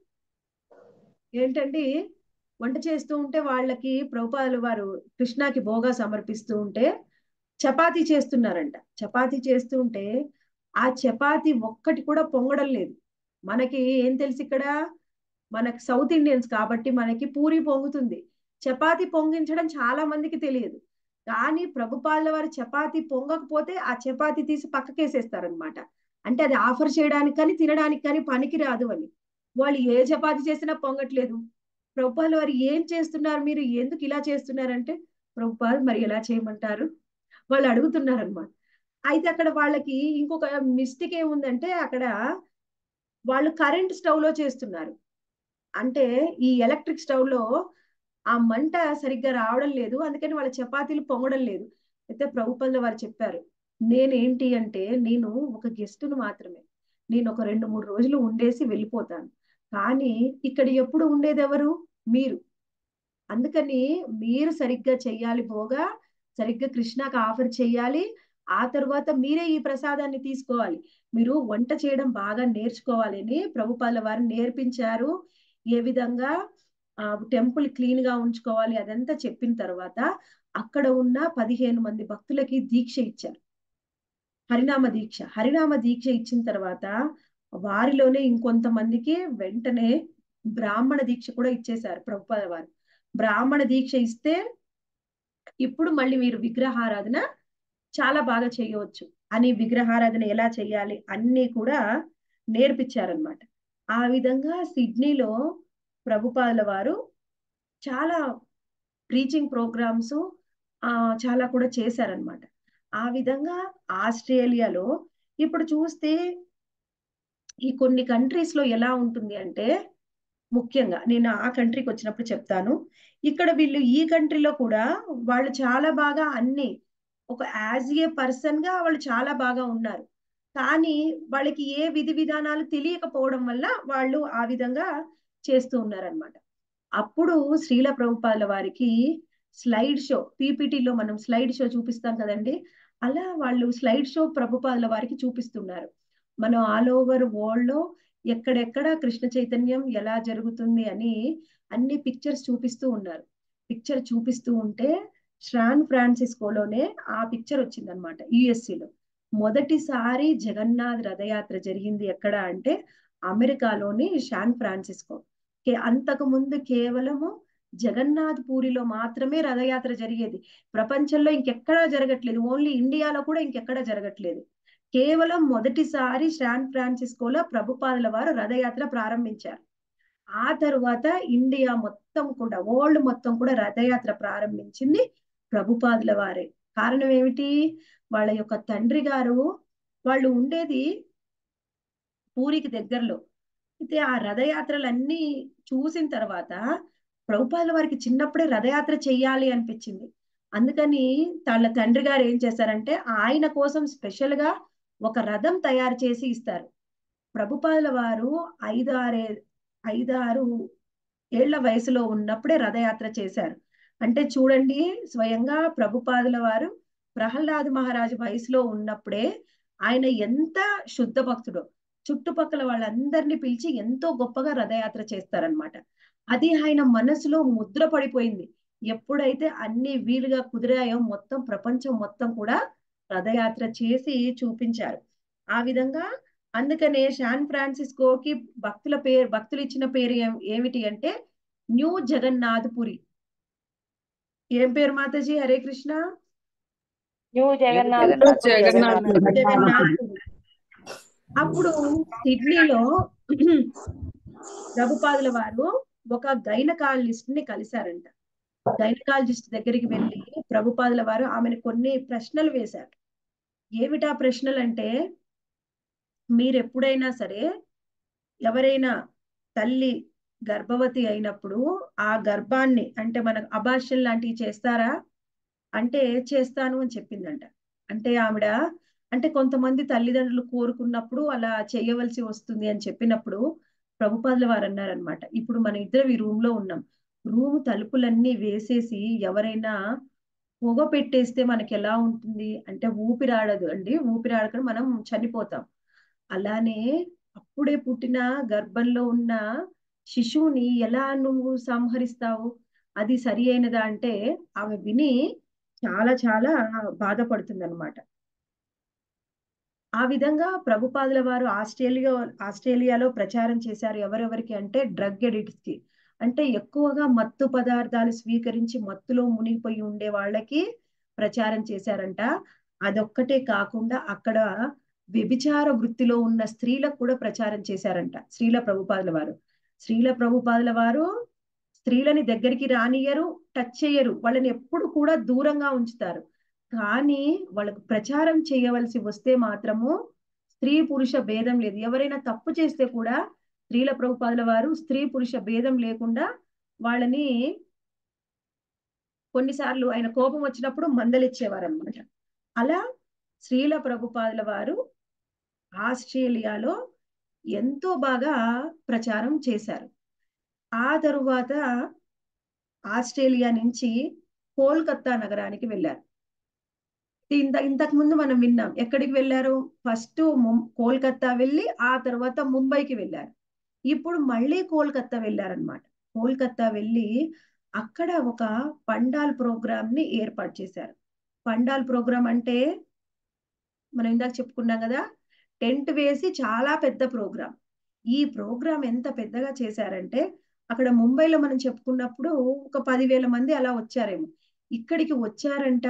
Speaker 1: ఏంటండి వంట చేస్తూ ఉంటే వాళ్ళకి ప్రభుపాదుల వారు కృష్ణాకి భోగా సమర్పిస్తూ ఉంటే చపాతీ చేస్తున్నారంట చపాతీ చేస్తూ ఉంటే ఆ చపాతీ ఒక్కటి కూడా పొంగడం లేదు మనకి ఏం తెలుసు ఇక్కడ మనకి సౌత్ ఇండియన్స్ కాబట్టి మనకి పూరి పొంగుతుంది చపాతీ పొంగించడం చాలా మందికి తెలియదు కానీ ప్రభుపాదుల వారి చపాతి పొంగకపోతే ఆ చపాతి తీసి పక్కకేసేస్తారనమాట అంటే అది ఆఫర్ చేయడానికి కానీ తినడానికి కానీ పనికి రాదు అని వాళ్ళు ఏ చపాతి చేసినా పొంగట్లేదు ప్రభుపాదుల వారు ఏం చేస్తున్నారు మీరు ఎందుకు ఇలా చేస్తున్నారంటే ప్రభుపాద్ మరి ఎలా చేయమంటారు వాళ్ళు అడుగుతున్నారు అనమాట అయితే అక్కడ వాళ్ళకి ఇంకొక మిస్టేక్ ఏముందంటే అక్కడ వాళ్ళు కరెంట్ స్టవ్ లో చేస్తున్నారు అంటే ఈ ఎలక్ట్రిక్ స్టవ్ లో ఆ మంట సరిగ్గా రావడం లేదు అందుకని వాళ్ళ చపాతీలు పొంగడం లేదు అయితే ప్రభుపల్లి వారు చెప్పారు నేనేంటి అంటే నేను ఒక గెస్టును మాత్రమే నేను ఒక రెండు మూడు రోజులు ఉండేసి వెళ్ళిపోతాను కానీ ఇక్కడ ఎప్పుడు ఉండేది ఎవరు మీరు అందుకని మీరు సరిగ్గా చెయ్యాలి పోగా సరిగ్గా కృష్ణకు ఆఫర్ చెయ్యాలి ఆ తర్వాత మీరే ఈ ప్రసాదాన్ని తీసుకోవాలి మీరు వంట చేయడం బాగా నేర్చుకోవాలి అని ప్రభుపాల వారు నేర్పించారు ఏ విధంగా ఆ టెంపుల్ క్లీన్ గా ఉంచుకోవాలి అదంతా చెప్పిన తర్వాత అక్కడ ఉన్న పదిహేను మంది భక్తులకి దీక్ష ఇచ్చారు హరినామ దీక్ష హరినామ దీక్ష ఇచ్చిన తర్వాత వారిలోనే ఇంకొంతమందికి వెంటనే బ్రాహ్మణ దీక్ష కూడా ఇచ్చేశారు ప్రభుపాద వారు బ్రాహ్మణ దీక్ష ఇస్తే ఇప్పుడు మళ్ళీ మీరు విగ్రహారాధన చాలా బాగా చేయవచ్చు అని విగ్రహారాధన ఎలా చేయాలి అన్ని కూడా నేర్పించారనమాట ఆ విధంగా సిడ్నీలో ప్రభుపాదుల వారు చాలా ప్రీచింగ్ ప్రోగ్రామ్స్ ఆ చాలా కూడా చేశారనమాట ఆ విధంగా ఆస్ట్రేలియాలో ఇప్పుడు చూస్తే ఈ కొన్ని కంట్రీస్ లో ఎలా ఉంటుంది అంటే ముఖ్యంగా నేను ఆ కంట్రీకి వచ్చినప్పుడు చెప్తాను ఇక్కడ వీళ్ళు ఈ కంట్రీలో కూడా వాళ్ళు చాలా బాగా అన్ని ఒక యాజ్ ఏ పర్సన్ గా వాళ్ళు చాలా బాగా ఉన్నారు కానీ వాళ్ళకి ఏ విధి విధానాలు తెలియకపోవడం వల్ల వాళ్ళు ఆ విధంగా చేస్తూ ఉన్నారనమాట అప్పుడు శ్రీల ప్రభుపాదుల వారికి స్లైడ్ షో పీపీటీలో మనం స్లైడ్ షో చూపిస్తాం కదండి అలా వాళ్ళు స్లైడ్ షో ప్రభుపాదుల వారికి చూపిస్తున్నారు మనం ఆల్ ఓవర్ వరల్డ్ లో ఎక్కడెక్కడ కృష్ణ చైతన్యం ఎలా జరుగుతుంది అని అన్ని పిక్చర్స్ చూపిస్తూ ఉన్నారు పిక్చర్ చూపిస్తూ ఉంటే శ్రాన్ ఫ్రాన్సిస్కోలోనే ఆ పిక్చర్ వచ్చిందనమాట యుఎస్సిలో మొదటిసారి జగన్నాథ్ రథయాత్ర జరిగింది ఎక్కడ అంటే అమెరికాలోని శాన్ ఫ్రాన్సిస్కో అంతకు ముందు కేవలము జగన్నాథ్ పూరిలో మాత్రమే రథయాత్ర జరిగేది ప్రపంచంలో ఇంకెక్కడా జరగట్లేదు ఓన్లీ ఇండియాలో కూడా ఇంకెక్కడా జరగట్లేదు కేవలం మొదటిసారి శాన్ ఫ్రాన్సిస్కోలో ప్రభుపాదుల వారు రథయాత్ర ప్రారంభించారు ఆ తరువాత ఇండియా మొత్తం కూడా వరల్డ్ మొత్తం కూడా రథయాత్ర ప్రారంభించింది ప్రభుపాదుల వారే కారణం ఏమిటి వాళ్ళ యొక్క తండ్రి గారు వాళ్ళు ఉండేది పూరికి దగ్గరలో అయితే ఆ రథయాత్రలన్నీ చూసిన తర్వాత ప్రభుపాదుల వారికి చిన్నప్పుడే రథయాత్ర చెయ్యాలి అనిపించింది అందుకని వాళ్ళ తండ్రి గారు ఏం చేశారంటే ఆయన కోసం స్పెషల్ గా ఒక రథం తయారు చేసి ఇస్తారు ప్రభుపాదుల వారు ఐదు ఆరే ఐదు ఆరు ఏళ్ల వయసులో ఉన్నప్పుడే రథయాత్ర చేశారు అంటే చూడండి స్వయంగా ప్రభుపాదుల వారు ప్రహ్లాద్ మహారాజు వయసులో ఉన్నప్పుడే ఆయన ఎంత శుద్ధ భక్తుడో చుట్టుపక్కల వాళ్ళందరినీ పిలిచి ఎంతో గొప్పగా రథయాత్ర చేస్తారనమాట అది ఆయన మనసులో ముద్ర పడిపోయింది ఎప్పుడైతే అన్ని వీలుగా కుదిరాయో మొత్తం ప్రపంచం మొత్తం కూడా రథయాత్ర చేసి చూపించారు ఆ విధంగా అందుకనే శాన్ ఫ్రాన్సిస్కోకి భక్తుల పేరు భక్తులు ఇచ్చిన పేరు ఏమిటి అంటే న్యూ జగన్నాథ్ పురి ఏం పేరు మాతాజీ హరే కృష్ణ
Speaker 4: న్యూ జగన్నాథ్
Speaker 3: జగన్నాథ్
Speaker 1: జగన్నాథ్ పురి అప్పుడు సిడ్నీలో ప్రభుపాదుల వారు ఒక గైనకాలజిస్ట్ ని కలిశారంట గైనకాలజిస్ట్ దగ్గరికి వెళ్ళి ప్రభుపాదుల వారు ఆమెను కొన్ని ప్రశ్నలు వేశారు ఏమిటా ప్రశ్నలు అంటే మీరు ఎప్పుడైనా సరే ఎవరైనా తల్లి గర్భవతి అయినప్పుడు ఆ గర్భాన్ని అంటే మనకు అబార్షన్ లాంటివి చేస్తారా అంటే చేస్తాను అని చెప్పిందంట అంటే ఆవిడ అంటే కొంతమంది తల్లిదండ్రులు కోరుకున్నప్పుడు అలా చేయవలసి వస్తుంది అని చెప్పినప్పుడు ప్రభుపాదుల వారు అన్నారనమాట ఇప్పుడు మన ఇద్దరం ఈ రూమ్ లో ఉన్నాం రూమ్ తలుపులన్నీ వేసేసి ఎవరైనా పొగ పెట్టేస్తే మనకి ఎలా ఉంటుంది అంటే ఊపిరాడదు అండి ఊపిరాడకుండా మనం చనిపోతాం అలానే అప్పుడే పుట్టిన గర్భంలో ఉన్న శిశువుని ఎలా నువ్వు సంహరిస్తావు అది సరి అయినదా అంటే ఆమె విని చాలా చాలా బాధపడుతుంది అనమాట ఆ విధంగా ప్రభుపాదుల వారు ఆస్ట్రేలియా ఆస్ట్రేలియాలో ప్రచారం చేశారు ఎవరెవరికి అంటే డ్రగ్ ఎడిక్ట్స్ కి అంటే ఎక్కువగా మత్తు పదార్థాలు స్వీకరించి మత్తులో మునిగిపోయి ఉండే వాళ్ళకి ప్రచారం చేశారంట అదొక్కటే కాకుండా అక్కడ వ్యభిచార వృత్తిలో ఉన్న స్త్రీలకు కూడా ప్రచారం చేశారంట శ్రీల ప్రభుపాదుల వారు శ్రీల ప్రభుపాదుల వారు స్త్రీలని దగ్గరికి రానియరు టచ్ చేయరు వాళ్ళని ఎప్పుడు కూడా దూరంగా ఉంచుతారు కానీ వాళ్ళకు ప్రచారం చేయవలసి వస్తే మాత్రము స్త్రీ పురుష భేదం లేదు ఎవరైనా తప్పు చేస్తే కూడా స్త్రీల ప్రభుపాదుల వారు స్త్రీ పురుష భేదం లేకుండా వాళ్ళని కొన్నిసార్లు ఆయన కోపం వచ్చినప్పుడు మందలిచ్చేవారు అనమాట అలా శ్రీల ప్రభుపాదుల వారు ఆస్ట్రేలియాలో ఎంతో బాగా ప్రచారం చేశారు ఆ తరువాత ఆస్ట్రేలియా నుంచి కోల్కత్తా నగరానికి వెళ్ళారు ఇంత ఇంతకు ముందు మనం విన్నాం ఎక్కడికి వెళ్ళారు ఫస్ట్ కోల్కత్తా వెళ్ళి ఆ తర్వాత ముంబైకి వెళ్ళారు ఇప్పుడు మళ్ళీ కోల్కత్తా వెళ్ళారనమాట కోల్కత్తా వెళ్ళి అక్కడ ఒక పండాల్ ప్రోగ్రామ్ ని ఏర్పాటు చేశారు పండాల్ ప్రోగ్రామ్ అంటే మనం ఇందాక చెప్పుకున్నాం కదా టెంట్ వేసి చాలా పెద్ద ప్రోగ్రామ్ ఈ ప్రోగ్రామ్ ఎంత పెద్దగా చేశారంటే అక్కడ ముంబైలో మనం చెప్పుకున్నప్పుడు ఒక పదివేల మంది అలా వచ్చారేమో ఇక్కడికి వచ్చారంట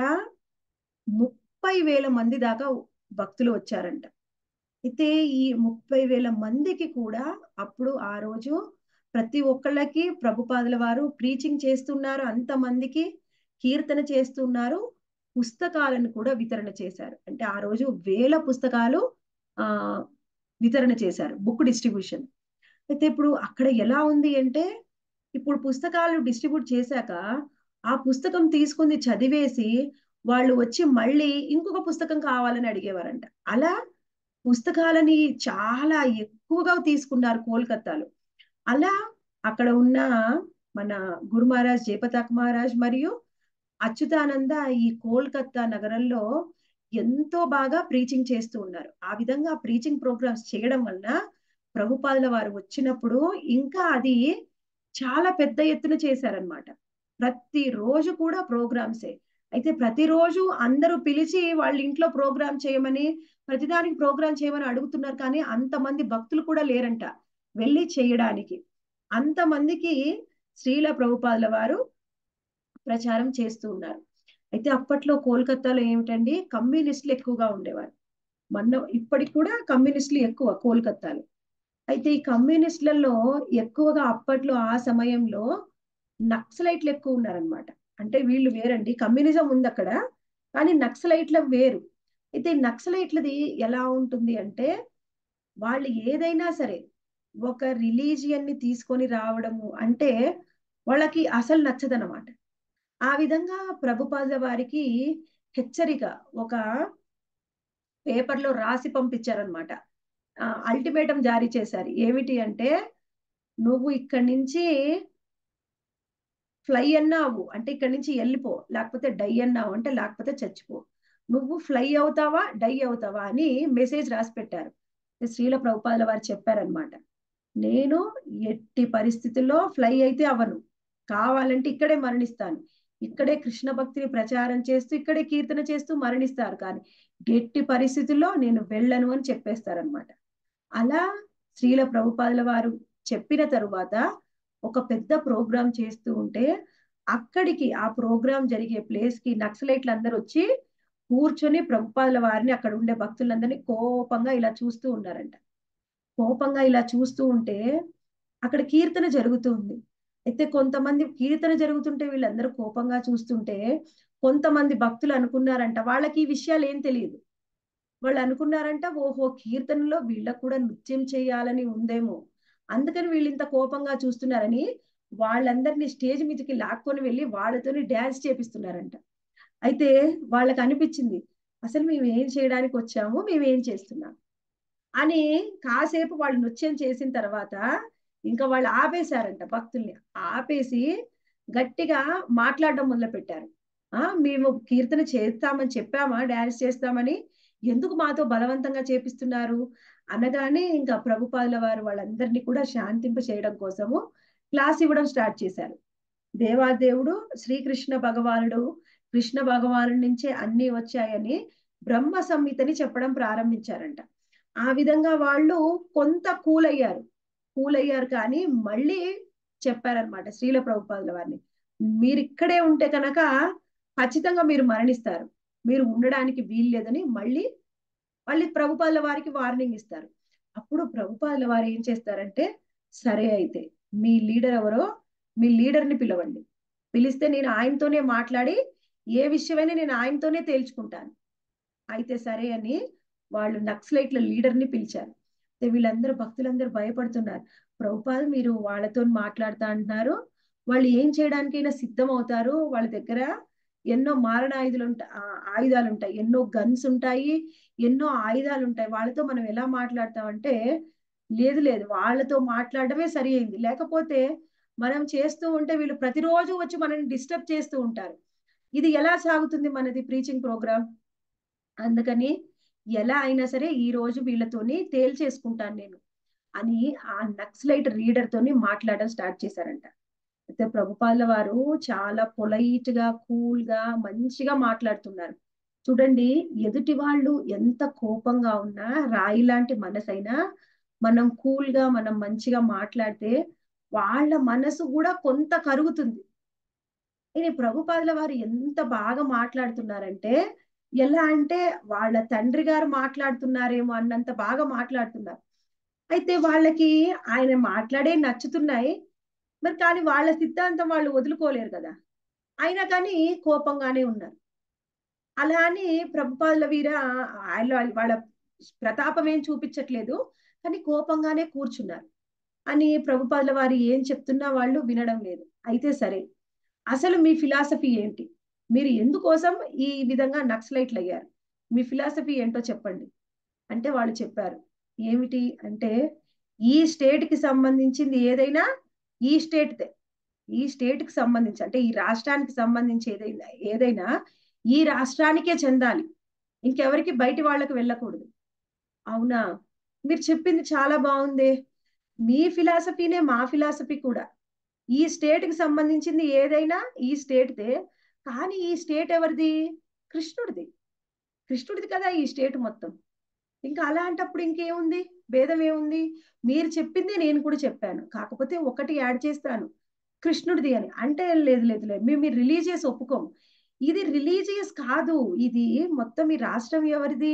Speaker 1: ముప్పై వేల మంది దాకా భక్తులు వచ్చారంట అయితే ఈ ముప్పై వేల మందికి కూడా అప్పుడు ఆ రోజు ప్రతి ఒక్కళ్ళకి ప్రభుపాదుల వారు ప్రీచింగ్ చేస్తున్నారు అంతమందికి కీర్తన చేస్తున్నారు పుస్తకాలను కూడా వితరణ చేశారు అంటే ఆ రోజు వేల పుస్తకాలు ఆ వితరణ చేశారు బుక్ డిస్ట్రిబ్యూషన్ అయితే ఇప్పుడు అక్కడ ఎలా ఉంది అంటే ఇప్పుడు పుస్తకాలు డిస్ట్రిబ్యూట్ చేశాక ఆ పుస్తకం తీసుకుంది చదివేసి వాళ్ళు వచ్చి మళ్ళీ ఇంకొక పుస్తకం కావాలని అడిగేవారంట అలా పుస్తకాలని చాలా ఎక్కువగా తీసుకున్నారు కోల్కత్తాలో అలా అక్కడ ఉన్న మన గురు మహారాజ్ జయపతాక్ మహారాజ్ మరియు అచ్యుతానంద ఈ కోల్కత్తా నగరంలో ఎంతో బాగా ప్రీచింగ్ చేస్తూ ఉన్నారు ఆ విధంగా ప్రీచింగ్ ప్రోగ్రామ్స్ చేయడం వలన ప్రభుపాదుల వారు వచ్చినప్పుడు ఇంకా అది చాలా పెద్ద ఎత్తున చేశారనమాట ప్రతి రోజు కూడా ప్రోగ్రామ్సే అయితే ప్రతిరోజు అందరూ పిలిచి వాళ్ళ ఇంట్లో ప్రోగ్రామ్ చేయమని ప్రతిదానికి ప్రోగ్రామ్ చేయమని అడుగుతున్నారు కానీ అంతమంది భక్తులు కూడా లేరంట వెళ్ళి చేయడానికి అంతమందికి శ్రీల ప్రభుపాదుల వారు ప్రచారం చేస్తూ ఉన్నారు అయితే అప్పట్లో కోల్కత్తాలో ఏమిటండి కమ్యూనిస్టులు ఎక్కువగా ఉండేవారు మొన్న ఇప్పటికి కూడా కమ్యూనిస్టులు ఎక్కువ కోల్కత్తాలో అయితే ఈ కమ్యూనిస్టులలో ఎక్కువగా అప్పట్లో ఆ సమయంలో నక్సలైట్లు ఎక్కువ ఉన్నారనమాట అంటే వీళ్ళు వేరండి కమ్యూనిజం ఉంది అక్కడ కానీ నక్సలైట్ల వేరు అయితే నక్సలైట్లది ఎలా ఉంటుంది అంటే వాళ్ళు ఏదైనా సరే ఒక రిలీజియన్ ని తీసుకొని రావడము అంటే వాళ్ళకి అసలు నచ్చదనమాట ఆ విధంగా ప్రభుపాద వారికి హెచ్చరిక ఒక పేపర్లో రాసి పంపించారనమాట అల్టిమేటం జారీ చేశారు ఏమిటి అంటే నువ్వు ఇక్కడి నుంచి ఫ్లై అన్నావు అంటే ఇక్కడి నుంచి వెళ్ళిపో లేకపోతే డై అన్నావు అంటే లేకపోతే చచ్చిపో నువ్వు ఫ్లై అవుతావా డై అవుతావా అని మెసేజ్ రాసి పెట్టారు శ్రీల ప్రభుపాదుల వారు చెప్పారనమాట నేను ఎట్టి పరిస్థితుల్లో ఫ్లై అయితే అవను కావాలంటే ఇక్కడే మరణిస్తాను ఇక్కడే కృష్ణ భక్తిని ప్రచారం చేస్తూ ఇక్కడే కీర్తన చేస్తూ మరణిస్తారు కానీ గట్టి పరిస్థితుల్లో నేను వెళ్ళను అని చెప్పేస్తారనమాట అలా శ్రీల ప్రభుపాదుల వారు చెప్పిన తరువాత ఒక పెద్ద ప్రోగ్రాం చేస్తూ ఉంటే అక్కడికి ఆ ప్రోగ్రాం జరిగే ప్లేస్ కి నక్సలైట్లు అందరూ వచ్చి కూర్చొని ప్రభుపాదుల వారిని అక్కడ ఉండే భక్తులందరినీ కోపంగా ఇలా చూస్తూ ఉన్నారంట కోపంగా ఇలా చూస్తూ ఉంటే అక్కడ కీర్తన జరుగుతుంది అయితే కొంతమంది కీర్తన జరుగుతుంటే వీళ్ళందరూ కోపంగా చూస్తుంటే కొంతమంది భక్తులు అనుకున్నారంట వాళ్ళకి ఈ విషయాలు ఏం తెలియదు వాళ్ళు అనుకున్నారంట ఓహో కీర్తనలో వీళ్ళకు కూడా నృత్యం చేయాలని ఉందేమో అందుకని వీళ్ళు ఇంత కోపంగా చూస్తున్నారని వాళ్ళందరినీ స్టేజ్ మీదకి లాక్కొని వెళ్ళి వాళ్ళతోని డ్యాన్స్ చేపిస్తున్నారంట అయితే వాళ్ళకి అనిపించింది అసలు మేము ఏం చేయడానికి వచ్చాము మేము ఏం చేస్తున్నాం అని కాసేపు వాళ్ళు నృత్యం చేసిన తర్వాత ఇంకా వాళ్ళు ఆపేశారంట భక్తుల్ని ఆపేసి గట్టిగా మాట్లాడడం మొదలు పెట్టారు ఆ మేము కీర్తన చేస్తామని చెప్పామా డాన్స్ చేస్తామని ఎందుకు మాతో బలవంతంగా చేపిస్తున్నారు అనగానే ఇంకా ప్రభుపాదుల వారు వాళ్ళందరినీ కూడా శాంతింప చేయడం కోసము క్లాస్ ఇవ్వడం స్టార్ట్ చేశారు దేవాదేవుడు శ్రీకృష్ణ భగవానుడు కృష్ణ భగవాను నుంచే అన్ని వచ్చాయని బ్రహ్మ సంహితని చెప్పడం ప్రారంభించారంట ఆ విధంగా వాళ్ళు కొంత కూల్ అయ్యారు కూల్ అయ్యారు కానీ మళ్ళీ చెప్పారనమాట శ్రీల ప్రభుపాదుల వారిని మీరు ఇక్కడే ఉంటే కనుక ఖచ్చితంగా మీరు మరణిస్తారు మీరు ఉండడానికి వీలు లేదని మళ్ళీ మళ్ళీ ప్రభుపాల వారికి వార్నింగ్ ఇస్తారు అప్పుడు ప్రభుపాల వారు ఏం చేస్తారంటే సరే అయితే మీ లీడర్ ఎవరో మీ లీడర్ని పిలవండి పిలిస్తే నేను ఆయనతోనే మాట్లాడి ఏ విషయమైనా నేను ఆయనతోనే తేల్చుకుంటాను అయితే సరే అని వాళ్ళు నక్సలైట్ల లీడర్ని పిలిచారు అయితే వీళ్ళందరూ భక్తులందరూ భయపడుతున్నారు ప్రభుపాద మీరు వాళ్ళతో మాట్లాడుతా అంటున్నారు వాళ్ళు ఏం చేయడానికైనా సిద్ధం అవుతారు వాళ్ళ దగ్గర ఎన్నో మారణ ఆయుధాలు ఉంటాయి ఆయుధాలు ఉంటాయి ఎన్నో గన్స్ ఉంటాయి ఎన్నో ఆయుధాలు ఉంటాయి వాళ్ళతో మనం ఎలా మాట్లాడతామంటే లేదు లేదు వాళ్ళతో మాట్లాడడమే సరి అయింది లేకపోతే మనం చేస్తూ ఉంటే వీళ్ళు ప్రతిరోజు వచ్చి మనల్ని డిస్టర్బ్ చేస్తూ ఉంటారు ఇది ఎలా సాగుతుంది మనది ప్రీచింగ్ ప్రోగ్రామ్ అందుకని ఎలా అయినా సరే ఈ రోజు వీళ్ళతోని తేల్చేసుకుంటాను నేను అని ఆ నక్సలైట్ రీడర్ తోని మాట్లాడడం స్టార్ట్ చేశారంట అయితే ప్రభుపాల వారు చాలా పొలైట్ గా కూల్ గా మంచిగా మాట్లాడుతున్నారు చూడండి ఎదుటి వాళ్ళు ఎంత కోపంగా ఉన్నా రాయి లాంటి మనసైనా మనం కూల్ గా మనం మంచిగా మాట్లాడితే వాళ్ళ మనసు కూడా కొంత కరుగుతుంది ఇది ప్రభుపాదుల వారు ఎంత బాగా మాట్లాడుతున్నారంటే ఎలా అంటే వాళ్ళ తండ్రి గారు మాట్లాడుతున్నారేమో అన్నంత బాగా మాట్లాడుతున్నారు అయితే వాళ్ళకి ఆయన మాట్లాడే నచ్చుతున్నాయి మరి కానీ వాళ్ళ సిద్ధాంతం వాళ్ళు వదులుకోలేరు కదా అయినా కానీ కోపంగానే ఉన్నారు అలా అని ప్రభుపాదుల వీర ఆయన వాళ్ళ ప్రతాపం ఏం చూపించట్లేదు కానీ కోపంగానే కూర్చున్నారు అని ప్రభుపాదుల వారు ఏం చెప్తున్నా వాళ్ళు వినడం లేదు అయితే సరే అసలు మీ ఫిలాసఫీ ఏంటి మీరు ఎందుకోసం ఈ విధంగా నక్సలైట్లు అయ్యారు మీ ఫిలాసఫీ ఏంటో చెప్పండి అంటే వాళ్ళు చెప్పారు ఏమిటి అంటే ఈ స్టేట్ కి సంబంధించింది ఏదైనా ఈ స్టేట్దే ఈ స్టేట్ కి సంబంధించి అంటే ఈ రాష్ట్రానికి సంబంధించి ఏదైనా ఏదైనా ఈ రాష్ట్రానికే చెందాలి ఇంకెవరికి బయటి వాళ్ళకి వెళ్ళకూడదు అవునా మీరు చెప్పింది చాలా బాగుంది మీ ఫిలాసఫీనే మా ఫిలాసఫీ కూడా ఈ స్టేట్ కి సంబంధించింది ఏదైనా ఈ స్టేట్దే కానీ ఈ స్టేట్ ఎవరిది కృష్ణుడిది కృష్ణుడిది కదా ఈ స్టేట్ మొత్తం ఇంకా అలాంటప్పుడు ఇంకేముంది భేదం ఏముంది మీరు చెప్పిందే నేను కూడా చెప్పాను కాకపోతే ఒకటి యాడ్ చేస్తాను కృష్ణుడిది అని అంటే లేదు లేదు లేదు మేము మీరు రిలీజియస్ ఒప్పుకోము ఇది రిలీజియస్ కాదు ఇది మొత్తం ఈ రాష్ట్రం ఎవరిది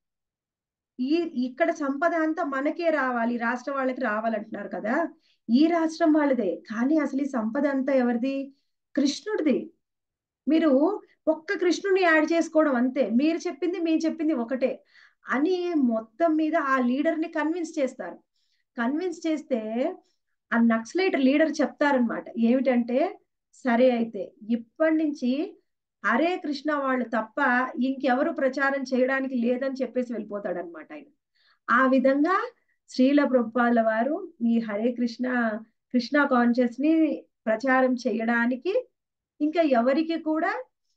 Speaker 1: ఈ ఇక్కడ సంపద అంతా మనకే రావాలి రాష్ట్ర వాళ్ళకి రావాలంటున్నారు కదా ఈ రాష్ట్రం వాళ్ళదే కానీ అసలు ఈ సంపద అంతా ఎవరిది కృష్ణుడిది మీరు ఒక్క కృష్ణుని యాడ్ చేసుకోవడం అంతే మీరు చెప్పింది మేము చెప్పింది ఒకటే అని మొత్తం మీద ఆ లీడర్ ని కన్విన్స్ చేస్తారు కన్విన్స్ చేస్తే ఆ నక్సలైట్ లీడర్ చెప్తారనమాట ఏమిటంటే సరే అయితే ఇప్పటి నుంచి హరే కృష్ణ వాళ్ళు తప్ప ఇంకెవరు ప్రచారం చేయడానికి లేదని చెప్పేసి వెళ్ళిపోతాడు అనమాట ఆయన ఆ విధంగా శ్రీల ప్రభుపాల వారు ఈ హరే కృష్ణ కృష్ణ కాన్షియస్ ని ప్రచారం చేయడానికి ఇంకా ఎవరికి కూడా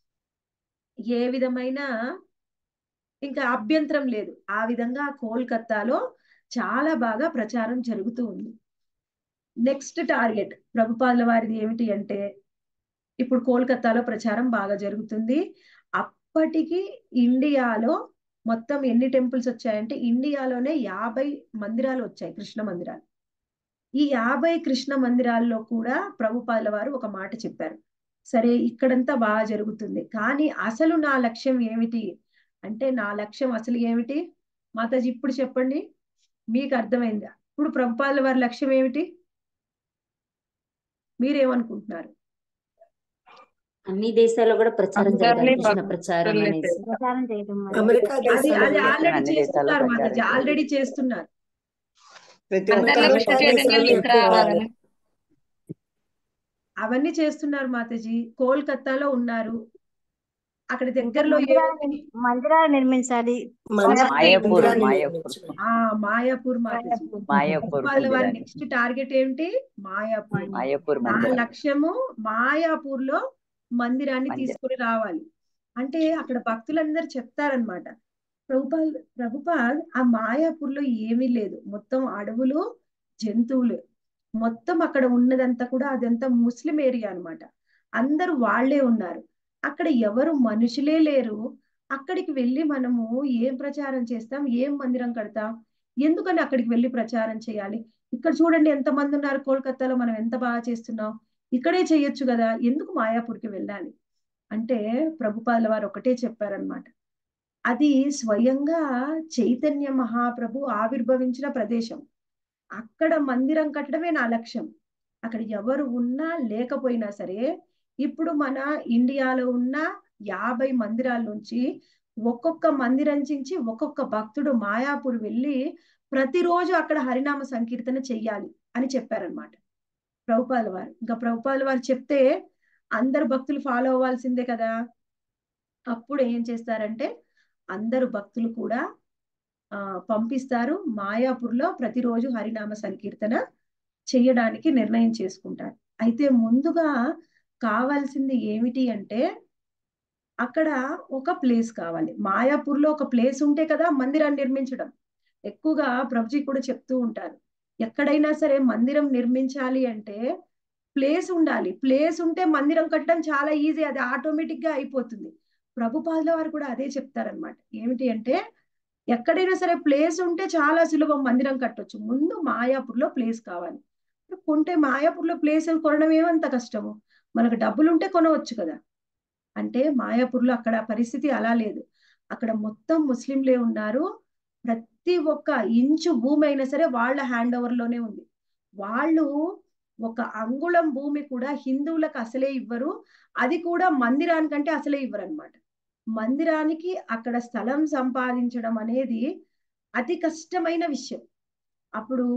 Speaker 1: ఏ విధమైన ఇంకా అభ్యంతరం లేదు ఆ విధంగా కోల్కత్తాలో చాలా బాగా ప్రచారం జరుగుతూ ఉంది నెక్స్ట్ టార్గెట్ ప్రభుపాదుల వారిది ఏమిటి అంటే ఇప్పుడు కోల్కత్తాలో ప్రచారం బాగా జరుగుతుంది అప్పటికి ఇండియాలో మొత్తం ఎన్ని టెంపుల్స్ వచ్చాయంటే ఇండియాలోనే యాభై మందిరాలు వచ్చాయి కృష్ణ మందిరాలు ఈ యాభై కృష్ణ మందిరాల్లో కూడా ప్రభుపాదుల వారు ఒక మాట చెప్పారు సరే ఇక్కడంతా బాగా జరుగుతుంది కానీ అసలు నా లక్ష్యం ఏమిటి అంటే నా లక్ష్యం అసలు ఏమిటి మాతాజీ ఇప్పుడు చెప్పండి మీకు అర్థమైందా ఇప్పుడు ప్రభుపాదుల వారి లక్ష్యం ఏమిటి మీరేమనుకుంటున్నారు
Speaker 3: అన్ని దేశాల్లో కూడా ప్రచారం
Speaker 4: అందరినీ
Speaker 3: జరగాలి కృష్ణ ప్రచారం
Speaker 4: భక్తుల్ని
Speaker 3: అనేసి
Speaker 4: ప్రచారం చేయడం మరి.
Speaker 5: అమెరికా
Speaker 1: అది
Speaker 5: దేశంలో
Speaker 1: అది
Speaker 5: కూడా
Speaker 1: ఆల్రెడీ
Speaker 6: అన్ని దేశాల్లో
Speaker 1: చేస్తున్నారు మాతాజీ
Speaker 6: ప్రచారం
Speaker 1: ఆల్రెడీ చేస్తున్నారు
Speaker 5: ప్రతి ఒక్క
Speaker 4: అందరినీ కృష్ణ
Speaker 5: అమెరికా దేశంలో
Speaker 4: చైతన్యం
Speaker 5: ఎక్కువ
Speaker 4: తీసుకురావాలని
Speaker 1: అవన్నీ చేస్తున్నారు మాతాజీ కోల్కత్తాలో ఉన్నారు అక్కడ దగ్గరలో
Speaker 7: మందిరాలు
Speaker 1: ఏమిటి
Speaker 7: మందిరాలు నిర్మించాలి
Speaker 5: మందిరాలు
Speaker 6: మాయాపూర్
Speaker 5: మందిరాలు
Speaker 6: మాయాపూర్
Speaker 5: నిర్మించాలి.
Speaker 1: ఆ మాయాపూర్ మాతాజీ
Speaker 6: మాయాపూర్
Speaker 1: వాళ్ళ వారి
Speaker 6: మందిరాన్ని
Speaker 1: నెక్స్ట్ టార్గెట్ ఏంటి మాయాపూర్
Speaker 6: మాయాపూర్
Speaker 1: నా
Speaker 6: మందిరం
Speaker 1: లక్ష్యము మాయాపూర్ లో మందిరాన్ని
Speaker 6: మందిరం.
Speaker 1: తీసుకుని రావాలి అంటే అక్కడ భక్తులందరూ చెప్తారనమాట ప్రభుపాల్ ప్రభుపాల్ ఆ మాయాపూర్ లో ఏమీ లేదు మొత్తం అడవులు జంతువులు మొత్తం అక్కడ ఉన్నదంతా కూడా అదంతా ముస్లిం ఏరియా అన్నమాట అందరూ వాళ్ళే ఉన్నారు అక్కడ ఎవరు మనుషులే లేరు అక్కడికి వెళ్ళి మనము ఏం ప్రచారం చేస్తాం ఏం మందిరం కడతాం ఎందుకని అక్కడికి వెళ్ళి ప్రచారం చేయాలి ఇక్కడ చూడండి ఎంత మంది ఉన్నారు కోల్కతాలో మనం ఎంత బాగా చేస్తున్నాం ఇక్కడే చేయొచ్చు కదా ఎందుకు మాయాపూర్కి వెళ్ళాలి అంటే ప్రభుపాదుల వారు ఒకటే చెప్పారనమాట అది స్వయంగా చైతన్య మహాప్రభు ఆవిర్భవించిన ప్రదేశం అక్కడ మందిరం కట్టడమే నా లక్ష్యం అక్కడ ఎవరు ఉన్నా లేకపోయినా సరే ఇప్పుడు మన ఇండియాలో ఉన్న యాభై మందిరాల నుంచి ఒక్కొక్క మందిరం నుంచి ఒక్కొక్క భక్తుడు మాయాపూర్ వెళ్ళి ప్రతిరోజు అక్కడ హరినామ సంకీర్తన చెయ్యాలి అని చెప్పారనమాట ప్రభుపాల వారు ఇంకా ప్రభుపాల వారు చెప్తే అందరు భక్తులు ఫాలో అవ్వాల్సిందే కదా అప్పుడు ఏం చేస్తారంటే అందరు భక్తులు కూడా ఆ పంపిస్తారు మాయాపూర్లో ప్రతిరోజు హరినామ సంకీర్తన చేయడానికి నిర్ణయం చేసుకుంటారు అయితే ముందుగా కావాల్సింది ఏమిటి అంటే అక్కడ ఒక ప్లేస్ కావాలి మాయాపూర్లో ఒక ప్లేస్ ఉంటే కదా మందిరాన్ని నిర్మించడం ఎక్కువగా ప్రభుజీ కూడా చెప్తూ ఉంటారు ఎక్కడైనా సరే మందిరం నిర్మించాలి అంటే ప్లేస్ ఉండాలి ప్లేస్ ఉంటే మందిరం కట్టడం చాలా ఈజీ అది ఆటోమేటిక్ గా అయిపోతుంది ప్రభుపాదుల వారు కూడా అదే చెప్తారనమాట ఏమిటి అంటే ఎక్కడైనా సరే ప్లేస్ ఉంటే చాలా సులభం మందిరం కట్టొచ్చు ముందు మాయాపూర్లో ప్లేస్ కావాలి కొంటే మాయాపూర్లో ప్లేస్ కొనడం ఏమంత కష్టము మనకు డబ్బులు ఉంటే కొనవచ్చు కదా అంటే మాయాపూర్లో అక్కడ పరిస్థితి అలా లేదు అక్కడ మొత్తం ముస్లింలే ఉన్నారు ప్రతి ఒక్క ఇంచు భూమి అయినా సరే వాళ్ళ హ్యాండ్ ఓవర్ లోనే ఉంది వాళ్ళు ఒక అంగుళం భూమి కూడా హిందువులకు అసలే ఇవ్వరు అది కూడా మందిరానికంటే అసలే ఇవ్వరు అనమాట మందిరానికి అక్కడ స్థలం సంపాదించడం అనేది అతి కష్టమైన విషయం అప్పుడు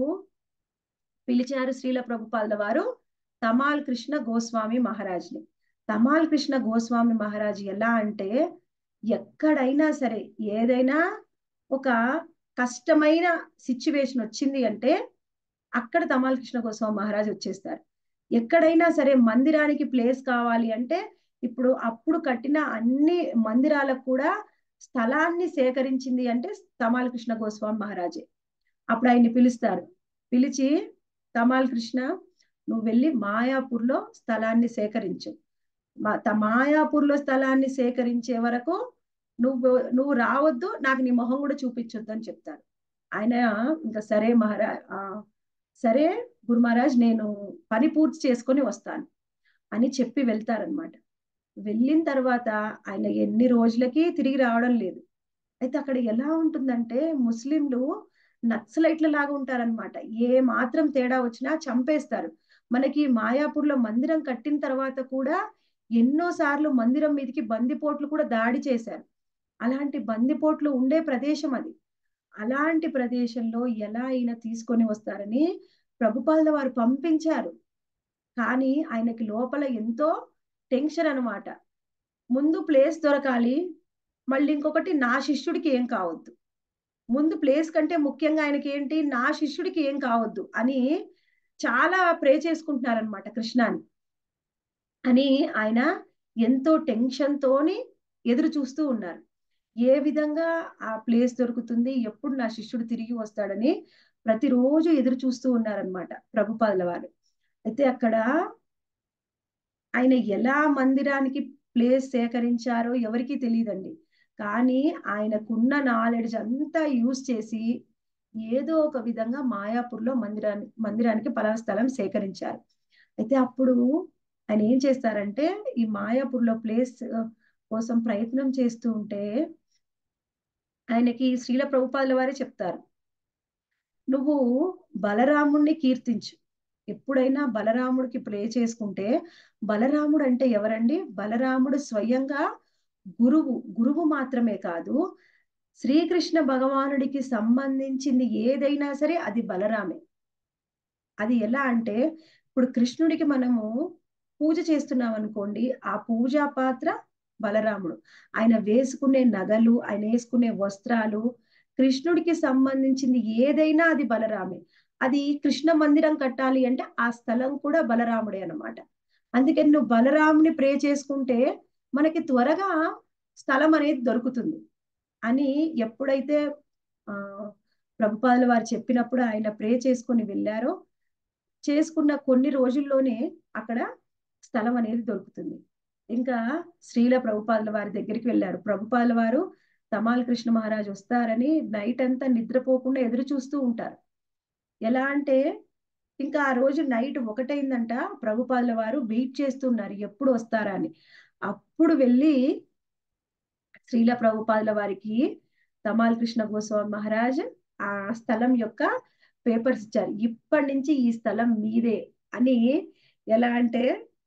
Speaker 1: పిలిచారు శ్రీల ప్రభుపాదుల వారు తమాల్ కృష్ణ గోస్వామి మహారాజ్ని తమాల్ కృష్ణ గోస్వామి మహారాజ్ ఎలా అంటే ఎక్కడైనా సరే ఏదైనా ఒక కష్టమైన సిచ్యువేషన్ వచ్చింది అంటే అక్కడ తమాల్ కృష్ణ గోస్వామి మహారాజ్ వచ్చేస్తారు ఎక్కడైనా సరే మందిరానికి ప్లేస్ కావాలి అంటే ఇప్పుడు అప్పుడు కట్టిన అన్ని మందిరాలకు కూడా స్థలాన్ని సేకరించింది అంటే తమాల్ కృష్ణ గోస్వామి మహారాజే అప్పుడు ఆయన్ని పిలుస్తారు పిలిచి తమాల్ కృష్ణ నువ్వు వెళ్ళి మాయాపూర్లో స్థలాన్ని సేకరించు మాయాపూర్లో స్థలాన్ని సేకరించే వరకు నువ్వు నువ్వు రావద్దు నాకు నీ మొహం కూడా చూపించొద్దు అని చెప్తారు ఆయన ఇంకా సరే మహారా సరే గురు మహారాజ్ నేను పని పూర్తి చేసుకొని వస్తాను అని చెప్పి వెళ్తారనమాట వెళ్ళిన తర్వాత ఆయన ఎన్ని రోజులకి తిరిగి రావడం లేదు అయితే అక్కడ ఎలా ఉంటుందంటే ముస్లింలు నక్సలైట్ల లాగా ఉంటారనమాట ఏ మాత్రం తేడా వచ్చినా చంపేస్తారు మనకి మాయాపూర్లో మందిరం కట్టిన తర్వాత కూడా ఎన్నో సార్లు మందిరం మీదకి బందిపోట్లు కూడా దాడి చేశారు అలాంటి బందిపోట్లు ఉండే ప్రదేశం అది అలాంటి ప్రదేశంలో ఎలా అయినా తీసుకొని వస్తారని ప్రభుపాల వారు పంపించారు కానీ ఆయనకి లోపల ఎంతో టెన్షన్ అనమాట ముందు ప్లేస్ దొరకాలి మళ్ళీ ఇంకొకటి నా శిష్యుడికి ఏం కావద్దు ముందు ప్లేస్ కంటే ముఖ్యంగా ఆయనకి ఏంటి నా శిష్యుడికి ఏం కావద్దు అని చాలా ప్రే చేసుకుంటున్నారనమాట కృష్ణాని అని ఆయన ఎంతో టెన్షన్ తోని ఎదురు చూస్తూ ఉన్నారు ఏ విధంగా ఆ ప్లేస్ దొరుకుతుంది ఎప్పుడు నా శిష్యుడు తిరిగి వస్తాడని ప్రతిరోజు ఎదురు చూస్తూ ఉన్నారనమాట ప్రభుపాదుల వారు అయితే అక్కడ ఆయన ఎలా మందిరానికి ప్లేస్ సేకరించారో ఎవరికీ తెలియదండి కానీ ఆయనకున్న నాలెడ్జ్ అంతా యూజ్ చేసి ఏదో ఒక విధంగా మాయాపూర్లో మందిరానికి మందిరానికి పలానా స్థలం సేకరించారు అయితే అప్పుడు ఆయన ఏం చేస్తారంటే ఈ మాయాపూర్లో ప్లేస్ కోసం ప్రయత్నం చేస్తూ ఉంటే ఆయనకి శ్రీల ప్రభుపాదుల వారే చెప్తారు నువ్వు బలరాముణ్ణి కీర్తించు ఎప్పుడైనా బలరాముడికి ప్రే చేసుకుంటే బలరాముడు అంటే ఎవరండి బలరాముడు స్వయంగా గురువు గురువు మాత్రమే కాదు శ్రీకృష్ణ భగవానుడికి సంబంధించింది ఏదైనా సరే అది బలరామే అది ఎలా అంటే ఇప్పుడు కృష్ణుడికి మనము పూజ చేస్తున్నాం అనుకోండి ఆ పూజా పాత్ర బలరాముడు ఆయన వేసుకునే నగలు ఆయన వేసుకునే వస్త్రాలు కృష్ణుడికి సంబంధించింది ఏదైనా అది బలరామే అది కృష్ణ మందిరం కట్టాలి అంటే ఆ స్థలం కూడా బలరాముడే అనమాట అందుకని నువ్వు బలరాముని ప్రే చేసుకుంటే మనకి త్వరగా స్థలం అనేది దొరుకుతుంది అని ఎప్పుడైతే ఆ ప్రభుపాదుల వారు చెప్పినప్పుడు ఆయన ప్రే చేసుకుని వెళ్ళారో చేసుకున్న కొన్ని రోజుల్లోనే అక్కడ స్థలం అనేది దొరుకుతుంది ఇంకా శ్రీల ప్రభుపాదుల వారి దగ్గరికి వెళ్ళారు ప్రభుపాదుల వారు తమాల్ కృష్ణ మహారాజ్ వస్తారని నైట్ అంతా నిద్రపోకుండా ఎదురు చూస్తూ ఉంటారు ఎలా అంటే ఇంకా ఆ రోజు నైట్ ఒకటైందంట ప్రభుపాదుల వారు వెయిట్ చేస్తున్నారు ఎప్పుడు వస్తారా అని అప్పుడు వెళ్ళి శ్రీల ప్రభుపాదుల వారికి తమాల్ కృష్ణ గోస్వామి మహారాజ్ ఆ స్థలం యొక్క పేపర్స్ ఇచ్చారు ఇప్పటి నుంచి ఈ స్థలం మీదే అని ఎలా అంటే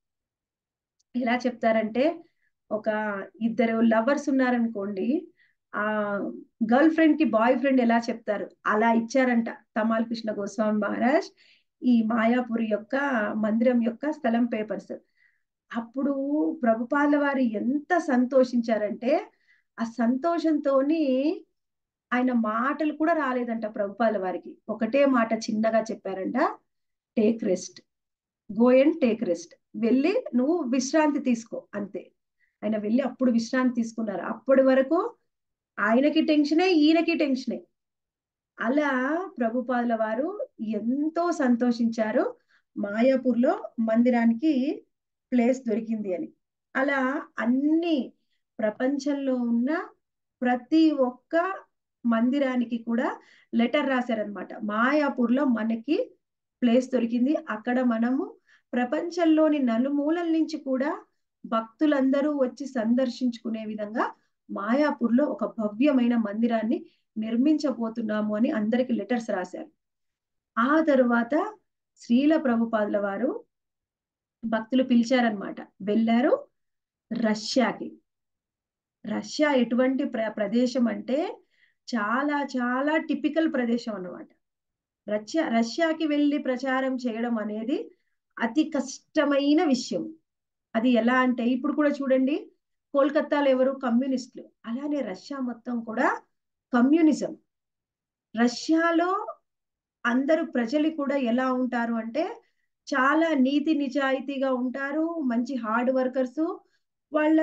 Speaker 1: ఎలా చెప్తారంటే ఒక ఇద్దరు లవర్స్ ఉన్నారనుకోండి ఆ గర్ల్ ఫ్రెండ్ కి బాయ్ ఫ్రెండ్ ఎలా చెప్తారు అలా ఇచ్చారంట తమాల్ కృష్ణ గోస్వామి మహారాజ్ ఈ మాయాపూర్ యొక్క మందిరం యొక్క స్థలం పేపర్స్ అప్పుడు ప్రభుపాల వారు ఎంత సంతోషించారంటే ఆ సంతోషంతోని ఆయన మాటలు కూడా రాలేదంట ప్రభుపాల వారికి ఒకటే మాట చిన్నగా చెప్పారంట take rest go and take rest వెళ్ళి నువ్వు విశ్రాంతి తీసుకో అంతే ఆయన వెళ్ళి అప్పుడు విశ్రాంతి తీసుకున్నారు అప్పటి వరకు ఆయనకి టెన్షనే ఈయనకి టెన్షనే అలా ప్రభుపాదుల వారు ఎంతో సంతోషించారు మాయాపూర్లో మందిరానికి ప్లేస్ దొరికింది అని అలా అన్ని ప్రపంచంలో ఉన్న ప్రతి ఒక్క మందిరానికి కూడా లెటర్ రాశారనమాట మాయాపూర్లో మనకి ప్లేస్ దొరికింది అక్కడ మనము ప్రపంచంలోని నలుమూలల నుంచి కూడా భక్తులందరూ వచ్చి సందర్శించుకునే విధంగా మాయాపూర్లో ఒక భవ్యమైన మందిరాన్ని నిర్మించబోతున్నాము అని అందరికి లెటర్స్ రాశారు ఆ తరువాత శ్రీల ప్రభుపాదుల వారు భక్తులు పిలిచారనమాట వెళ్ళారు రష్యాకి రష్యా ఎటువంటి ప్ర ప్రదేశం అంటే చాలా చాలా టిపికల్ ప్రదేశం అన్నమాట రష్యా రష్యాకి వెళ్ళి ప్రచారం చేయడం అనేది అతి కష్టమైన విషయం అది ఎలా అంటే ఇప్పుడు కూడా చూడండి కోల్కత్తాలో ఎవరు కమ్యూనిస్టులు అలానే రష్యా మొత్తం కూడా కమ్యూనిజం రష్యాలో అందరు ప్రజలు కూడా ఎలా ఉంటారు అంటే చాలా నీతి నిజాయితీగా ఉంటారు మంచి హార్డ్ వర్కర్స్ వాళ్ళ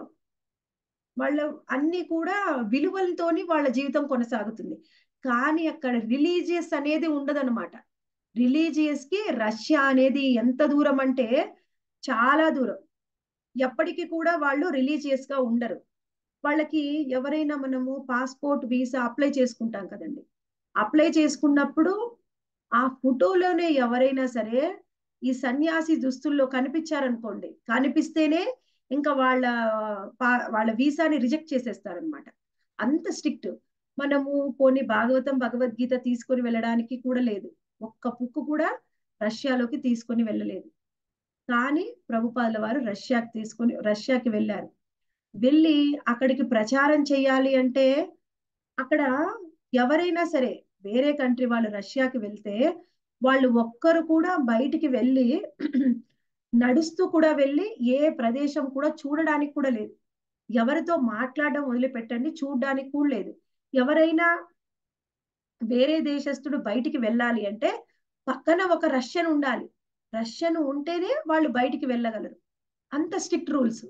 Speaker 1: వాళ్ళ అన్ని కూడా విలువలతోని వాళ్ళ జీవితం కొనసాగుతుంది కానీ అక్కడ రిలీజియస్ అనేది ఉండదన్నమాట రిలీజియస్ కి రష్యా అనేది ఎంత దూరం అంటే చాలా దూరం ఎప్పటికీ కూడా వాళ్ళు రిలీజియస్ గా ఉండరు వాళ్ళకి ఎవరైనా మనము పాస్పోర్ట్ వీసా అప్లై చేసుకుంటాం కదండి అప్లై చేసుకున్నప్పుడు ఆ ఫోటోలోనే ఎవరైనా సరే ఈ సన్యాసి దుస్తుల్లో కనిపించారనుకోండి కనిపిస్తేనే ఇంకా వాళ్ళ వాళ్ళ వీసాని రిజెక్ట్ చేసేస్తారనమాట అంత స్ట్రిక్ట్ మనము పోనీ భాగవతం భగవద్గీత తీసుకొని వెళ్ళడానికి కూడా లేదు ఒక్క బుక్ కూడా రష్యాలోకి తీసుకొని వెళ్ళలేదు కానీ ప్రభుపాదుల వారు రష్యాకి తీసుకొని రష్యాకి వెళ్ళారు వెళ్ళి అక్కడికి ప్రచారం చేయాలి అంటే అక్కడ ఎవరైనా సరే వేరే కంట్రీ వాళ్ళు రష్యాకి వెళ్తే వాళ్ళు ఒక్కరు కూడా బయటికి వెళ్ళి నడుస్తూ కూడా వెళ్ళి ఏ ప్రదేశం కూడా చూడడానికి కూడా లేదు ఎవరితో మాట్లాడడం వదిలిపెట్టండి చూడడానికి కూడా లేదు ఎవరైనా వేరే దేశస్తుడు బయటికి వెళ్ళాలి అంటే పక్కన ఒక రష్యన్ ఉండాలి రష్యన్ ఉంటేనే వాళ్ళు బయటికి వెళ్ళగలరు అంత స్ట్రిక్ట్ రూల్స్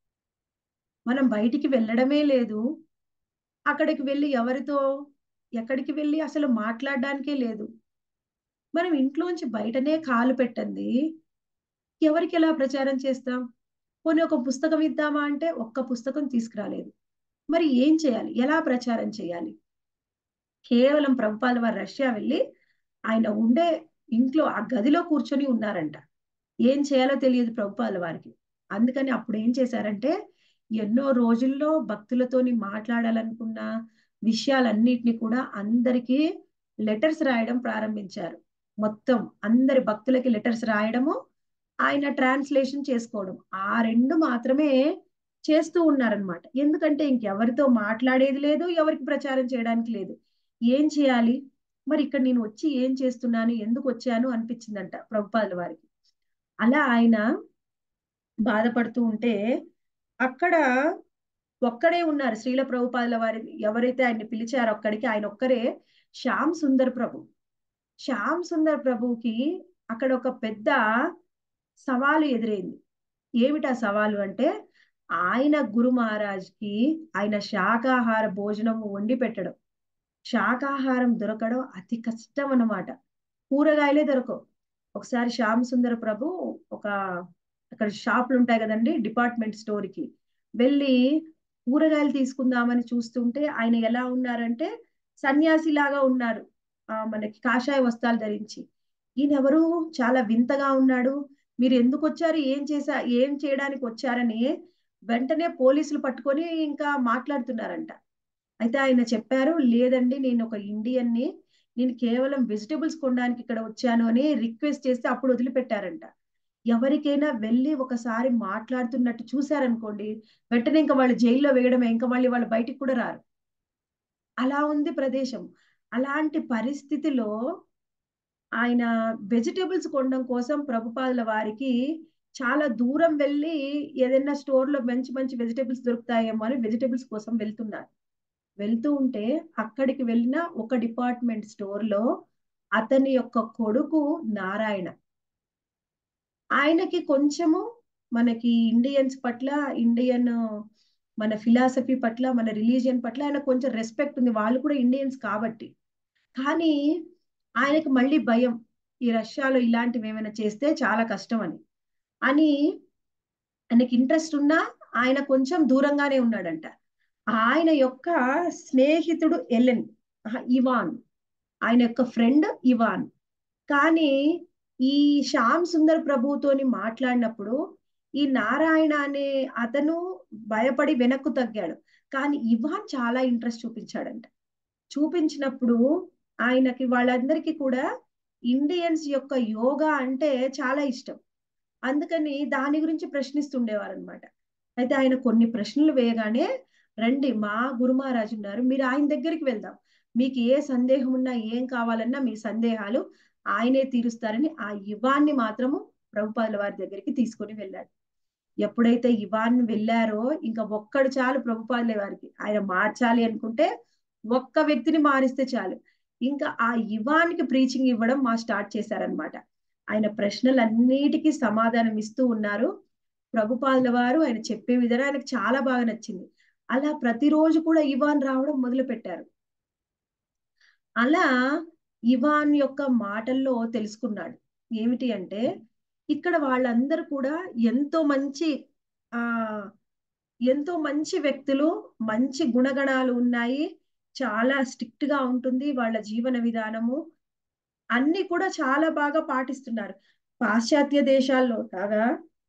Speaker 1: మనం బయటికి వెళ్ళడమే లేదు అక్కడికి వెళ్ళి ఎవరితో ఎక్కడికి వెళ్ళి అసలు మాట్లాడడానికే లేదు మనం ఇంట్లోంచి బయటనే కాలు పెట్టండి ఎవరికి ఎలా ప్రచారం చేస్తాం పోనీ ఒక పుస్తకం ఇద్దామా అంటే ఒక్క పుస్తకం తీసుకురాలేదు మరి ఏం చేయాలి ఎలా ప్రచారం చేయాలి కేవలం ప్రభుపాల వారు రష్యా వెళ్ళి ఆయన ఉండే ఇంట్లో ఆ గదిలో కూర్చొని ఉన్నారంట ఏం చేయాలో తెలియదు ప్రభుపాల వారికి అందుకని అప్పుడు ఏం చేశారంటే ఎన్నో రోజుల్లో భక్తులతోని మాట్లాడాలనుకున్న విషయాలన్నిటిని కూడా అందరికీ లెటర్స్ రాయడం ప్రారంభించారు మొత్తం అందరి భక్తులకి లెటర్స్ రాయడము ఆయన ట్రాన్స్లేషన్ చేసుకోవడం ఆ రెండు మాత్రమే చేస్తూ ఉన్నారనమాట ఎందుకంటే ఇంకెవరితో మాట్లాడేది లేదు ఎవరికి ప్రచారం చేయడానికి లేదు ఏం చేయాలి మరి ఇక్కడ నేను వచ్చి ఏం చేస్తున్నాను ఎందుకు వచ్చాను అనిపించిందంట ప్రభుపాదుల వారికి అలా ఆయన బాధపడుతూ ఉంటే అక్కడ ఒక్కడే ఉన్నారు శ్రీల ప్రభుపాదుల వారి ఎవరైతే ఆయన్ని పిలిచారో అక్కడికి ఆయన ఒక్కరే శ్యామ్ సుందర్ ప్రభు శ్యామ్ సుందర్ ప్రభుకి అక్కడ ఒక పెద్ద సవాలు ఎదురైంది ఏమిటా సవాలు అంటే ఆయన గురు మహారాజ్కి ఆయన శాకాహార భోజనం వండి పెట్టడం శాకాహారం దొరకడం అతి కష్టం అన్నమాట కూరగాయలే దొరకవు ఒకసారి శ్యామ్ సుందర ప్రభు ఒక అక్కడ షాపులు ఉంటాయి కదండి డిపార్ట్మెంట్ స్టోర్ కి వెళ్ళి కూరగాయలు తీసుకుందామని చూస్తుంటే ఆయన ఎలా ఉన్నారంటే సన్యాసి లాగా ఉన్నారు ఆ మనకి కాషాయ వస్త్రాలు ధరించి ఈయన ఎవరు చాలా వింతగా ఉన్నాడు మీరు ఎందుకు వచ్చారు ఏం చేసా ఏం చేయడానికి వచ్చారని వెంటనే పోలీసులు పట్టుకొని ఇంకా మాట్లాడుతున్నారంట అయితే ఆయన చెప్పారు లేదండి నేను ఒక ఇండియన్ని నేను కేవలం వెజిటబుల్స్ కొనడానికి ఇక్కడ వచ్చాను అని రిక్వెస్ట్ చేస్తే అప్పుడు వదిలిపెట్టారంట ఎవరికైనా వెళ్ళి ఒకసారి మాట్లాడుతున్నట్టు చూశారనుకోండి వెంటనే ఇంకా వాళ్ళు జైల్లో వేయడమే ఇంకా మళ్ళీ వాళ్ళు బయటికి కూడా రారు అలా ఉంది ప్రదేశం అలాంటి పరిస్థితిలో ఆయన వెజిటేబుల్స్ కొనడం కోసం ప్రభుపాదుల వారికి చాలా దూరం వెళ్ళి ఏదైనా స్టోర్ లో మంచి మంచి వెజిటేబుల్స్ దొరుకుతాయేమో అని వెజిటేబుల్స్ కోసం వెళ్తున్నారు వెళ్తూ ఉంటే అక్కడికి వెళ్ళిన ఒక డిపార్ట్మెంట్ స్టోర్ లో అతని యొక్క కొడుకు నారాయణ ఆయనకి కొంచెము మనకి ఇండియన్స్ పట్ల ఇండియన్ మన ఫిలాసఫీ పట్ల మన రిలీజియన్ పట్ల ఆయన కొంచెం రెస్పెక్ట్ ఉంది వాళ్ళు కూడా ఇండియన్స్ కాబట్టి కానీ ఆయనకి మళ్ళీ భయం ఈ రష్యాలో ఇలాంటివి ఏమైనా చేస్తే చాలా కష్టం అని అని ఆయనకి ఇంట్రెస్ట్ ఉన్నా ఆయన కొంచెం దూరంగానే ఉన్నాడంట ఆయన యొక్క స్నేహితుడు ఎలెన్ ఆహా, ఇవాన్ ఆయన యొక్క ఫ్రెండ్ ఇవాన్ కానీ ఈ శ్యామ్ సుందర్ ప్రభుతోని మాట్లాడినప్పుడు ఈ నారాయణ అనే అతను భయపడి వెనక్కు తగ్గాడు కానీ ఇవాన్ చాలా ఇంట్రెస్ట్ చూపించాడంట చూపించినప్పుడు ఆయనకి వాళ్ళందరికీ కూడా ఇండియన్స్ యొక్క యోగా అంటే చాలా ఇష్టం అందుకని దాని గురించి ప్రశ్నిస్తుండేవారు అనమాట అయితే ఆయన కొన్ని ప్రశ్నలు వేయగానే రండి మా గురు మహారాజు ఉన్నారు మీరు ఆయన దగ్గరికి వెళ్దాం మీకు ఏ సందేహం ఉన్నా ఏం కావాలన్నా మీ సందేహాలు ఆయనే తీరుస్తారని ఆ ఇవాన్ని మాత్రము ప్రభుపాదుల వారి దగ్గరికి తీసుకొని వెళ్ళాడు ఎప్పుడైతే ఇవాన్ వెళ్ళారో ఇంకా ఒక్కడు చాలు ప్రభుపాదుల వారికి ఆయన మార్చాలి అనుకుంటే ఒక్క వ్యక్తిని మారిస్తే చాలు ఇంకా ఆ ఇవాన్కి ప్రీచింగ్ ఇవ్వడం మా స్టార్ట్ చేశారనమాట ఆయన ప్రశ్నలన్నిటికీ సమాధానం ఇస్తూ ఉన్నారు ప్రభుపాదుల వారు ఆయన చెప్పే విధానం ఆయనకు చాలా బాగా నచ్చింది అలా ప్రతిరోజు కూడా ఇవాన్ రావడం మొదలు పెట్టారు అలా ఇవాన్ యొక్క మాటల్లో తెలుసుకున్నాడు ఏమిటి అంటే ఇక్కడ వాళ్ళందరూ కూడా ఎంతో మంచి ఆ ఎంతో మంచి వ్యక్తులు మంచి గుణగణాలు ఉన్నాయి చాలా స్ట్రిక్ట్ గా ఉంటుంది వాళ్ళ జీవన విధానము అన్ని కూడా చాలా బాగా పాటిస్తున్నారు పాశ్చాత్య దేశాల్లో లాగా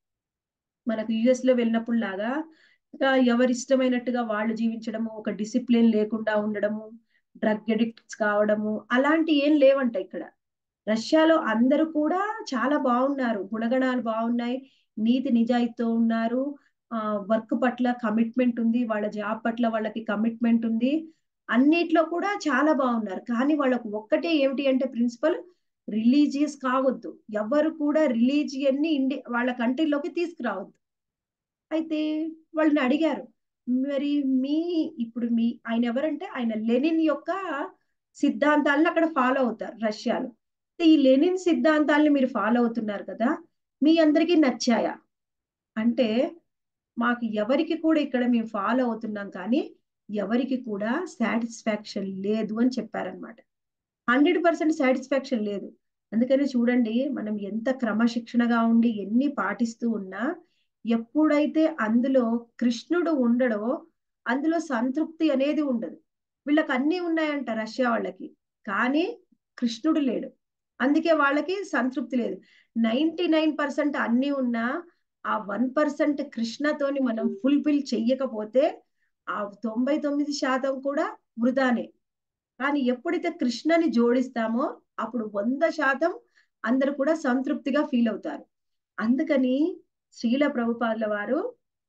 Speaker 1: మనకు యుఎస్ లో వెళ్ళినప్పుడు లాగా ఇంకా ఎవరి ఇష్టమైనట్టుగా వాళ్ళు జీవించడము ఒక డిసిప్లిన్ లేకుండా ఉండడము డ్రగ్ అడిక్ట్స్ కావడము అలాంటి ఏం లేవంట ఇక్కడ రష్యాలో అందరూ కూడా చాలా బాగున్నారు గుణగణాలు బాగున్నాయి నీతి నిజాయితీతో ఉన్నారు ఆ వర్క్ పట్ల కమిట్మెంట్ ఉంది వాళ్ళ జాబ్ పట్ల వాళ్ళకి కమిట్మెంట్ ఉంది అన్నిట్లో కూడా చాలా బాగున్నారు కానీ వాళ్ళకు ఒక్కటే ఏమిటి అంటే ప్రిన్సిపల్ రిలీజియస్ కావద్దు ఎవరు కూడా రిలీజియన్ ని ఇండి వాళ్ళ కంట్రీలోకి తీసుకురావద్దు అయితే వాళ్ళని అడిగారు మరి మీ ఇప్పుడు మీ ఆయన ఎవరంటే ఆయన లెనిన్ యొక్క సిద్ధాంతాలను అక్కడ ఫాలో అవుతారు రష్యాలో ఈ లెనిన్ సిద్ధాంతాలను మీరు ఫాలో అవుతున్నారు కదా మీ అందరికీ నచ్చాయా అంటే మాకు ఎవరికి కూడా ఇక్కడ మేము ఫాలో అవుతున్నాం కానీ ఎవరికి కూడా సాటిస్ఫాక్షన్ లేదు అని చెప్పారనమాట హండ్రెడ్ పర్సెంట్ సాటిస్ఫాక్షన్ లేదు అందుకని చూడండి మనం ఎంత క్రమశిక్షణగా ఉండి ఎన్ని పాటిస్తూ ఉన్నా ఎప్పుడైతే అందులో కృష్ణుడు ఉండడో అందులో సంతృప్తి అనేది ఉండదు వీళ్ళకి అన్నీ ఉన్నాయంట రష్యా వాళ్ళకి కానీ కృష్ణుడు లేడు అందుకే వాళ్ళకి సంతృప్తి లేదు నైన్టీ నైన్ పర్సెంట్ అన్ని ఉన్నా ఆ వన్ పర్సెంట్ కృష్ణతోని మనం ఫుల్ఫిల్ చెయ్యకపోతే ఆ తొంభై తొమ్మిది శాతం కూడా వృధానే కానీ ఎప్పుడైతే కృష్ణని జోడిస్తామో అప్పుడు వంద శాతం అందరు కూడా సంతృప్తిగా ఫీల్ అవుతారు అందుకని శ్రీల ప్రభుపాదుల వారు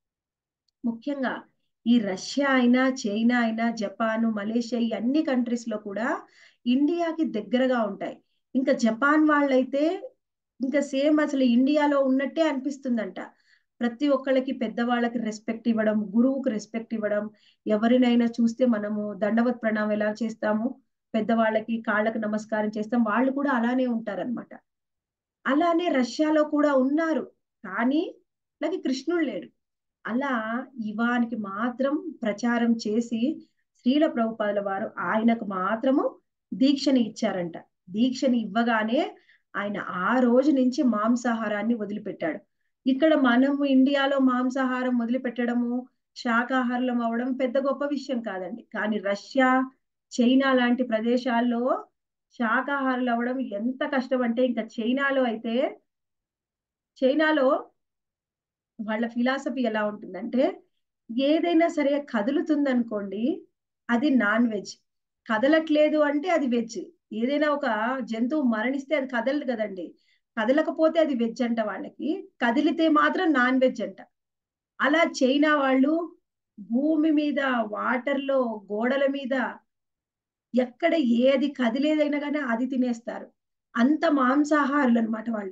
Speaker 1: ముఖ్యంగా ఈ రష్యా అయినా చైనా అయినా జపాన్ మలేషియా ఈ అన్ని కంట్రీస్ లో కూడా ఇండియాకి దగ్గరగా ఉంటాయి ఇంకా జపాన్ వాళ్ళైతే ఇంకా సేమ్ అసలు ఇండియాలో ఉన్నట్టే అనిపిస్తుందంట ప్రతి ఒక్కళ్ళకి పెద్దవాళ్ళకి రెస్పెక్ట్ ఇవ్వడం గురువుకు రెస్పెక్ట్ ఇవ్వడం ఎవరినైనా చూస్తే మనము దండవత్ ప్రణామం ఎలా చేస్తాము పెద్దవాళ్ళకి కాళ్ళకు నమస్కారం చేస్తాం వాళ్ళు కూడా అలానే ఉంటారనమాట అలానే రష్యాలో కూడా ఉన్నారు కానీ అలాగే కృష్ణుడు లేడు అలా ఇవానికి మాత్రం ప్రచారం చేసి శ్రీల ప్రభుపాదుల వారు ఆయనకు మాత్రము దీక్షని ఇచ్చారంట దీక్షని ఇవ్వగానే ఆయన ఆ రోజు నుంచి మాంసాహారాన్ని వదిలిపెట్టాడు ఇక్కడ మనము ఇండియాలో మాంసాహారం వదిలిపెట్టడము శాకాహారం అవ్వడం పెద్ద గొప్ప విషయం కాదండి కానీ రష్యా చైనా లాంటి ప్రదేశాల్లో శాకాహారులు అవ్వడం ఎంత కష్టం అంటే ఇంకా చైనాలో అయితే చైనాలో వాళ్ళ ఫిలాసఫీ ఎలా ఉంటుందంటే ఏదైనా సరే కదులుతుందనుకోండి అది నాన్ వెజ్ కదలట్లేదు అంటే అది వెజ్ ఏదైనా ఒక జంతువు మరణిస్తే అది కదలదు కదండి కదలకపోతే అది వెజ్ అంట వాళ్ళకి కదిలితే మాత్రం నాన్ వెజ్ అంట అలా చైనా వాళ్ళు భూమి మీద వాటర్లో గోడల మీద ఎక్కడ ఏది కదిలేదైనా కానీ అది తినేస్తారు అంత మాంసాహారులు అనమాట వాళ్ళు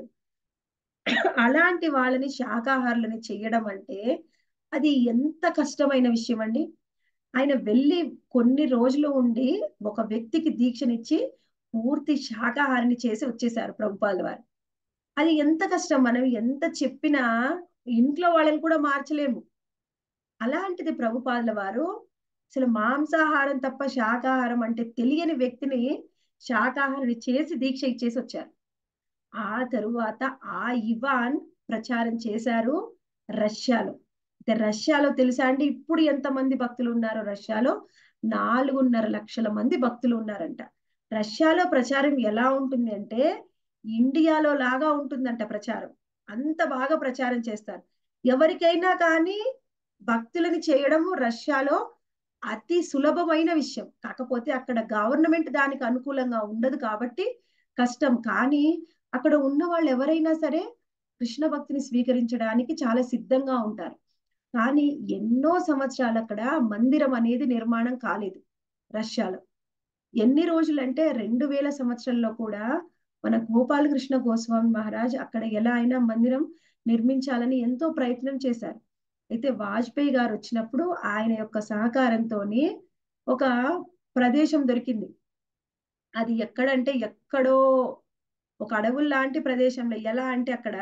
Speaker 1: అలాంటి వాళ్ళని శాకాహారులని చెయ్యడం అంటే అది ఎంత కష్టమైన విషయం అండి ఆయన వెళ్ళి కొన్ని రోజులు ఉండి ఒక వ్యక్తికి దీక్షనిచ్చి పూర్తి శాకాహారిని చేసి వచ్చేసారు ప్రభుపాల వారు అది ఎంత కష్టం మనం ఎంత చెప్పినా ఇంట్లో వాళ్ళని కూడా మార్చలేము అలాంటిది ప్రభుపాదుల వారు అసలు మాంసాహారం తప్ప శాకాహారం అంటే తెలియని వ్యక్తిని శాకాహారిని చేసి దీక్ష ఇచ్చేసి వచ్చారు ఆ తరువాత ఆ ఇవాన్ ప్రచారం చేశారు రష్యాలో అయితే రష్యాలో తెలుసా అండి ఇప్పుడు ఎంతమంది భక్తులు ఉన్నారో రష్యాలో నాలుగున్నర లక్షల మంది భక్తులు ఉన్నారంట రష్యాలో ప్రచారం ఎలా ఉంటుంది అంటే ఇండియాలో లాగా ఉంటుందంట ప్రచారం అంత బాగా ప్రచారం చేస్తారు ఎవరికైనా కానీ భక్తులని చేయడము రష్యాలో అతి సులభమైన విషయం కాకపోతే అక్కడ గవర్నమెంట్ దానికి అనుకూలంగా ఉండదు కాబట్టి కష్టం కానీ అక్కడ ఉన్న వాళ్ళు ఎవరైనా సరే కృష్ణ భక్తిని స్వీకరించడానికి చాలా సిద్ధంగా ఉంటారు కానీ ఎన్నో సంవత్సరాలు అక్కడ మందిరం అనేది నిర్మాణం కాలేదు రష్యాలో ఎన్ని రోజులంటే రెండు వేల సంవత్సరంలో కూడా మన గోపాలకృష్ణ గోస్వామి మహారాజ్ అక్కడ ఎలా అయినా మందిరం నిర్మించాలని ఎంతో ప్రయత్నం చేశారు అయితే వాజ్పేయి గారు వచ్చినప్పుడు ఆయన యొక్క సహకారంతో ఒక ప్రదేశం దొరికింది అది ఎక్కడంటే ఎక్కడో ఒక అడవుల లాంటి ప్రదేశంలో ఎలా అంటే అక్కడ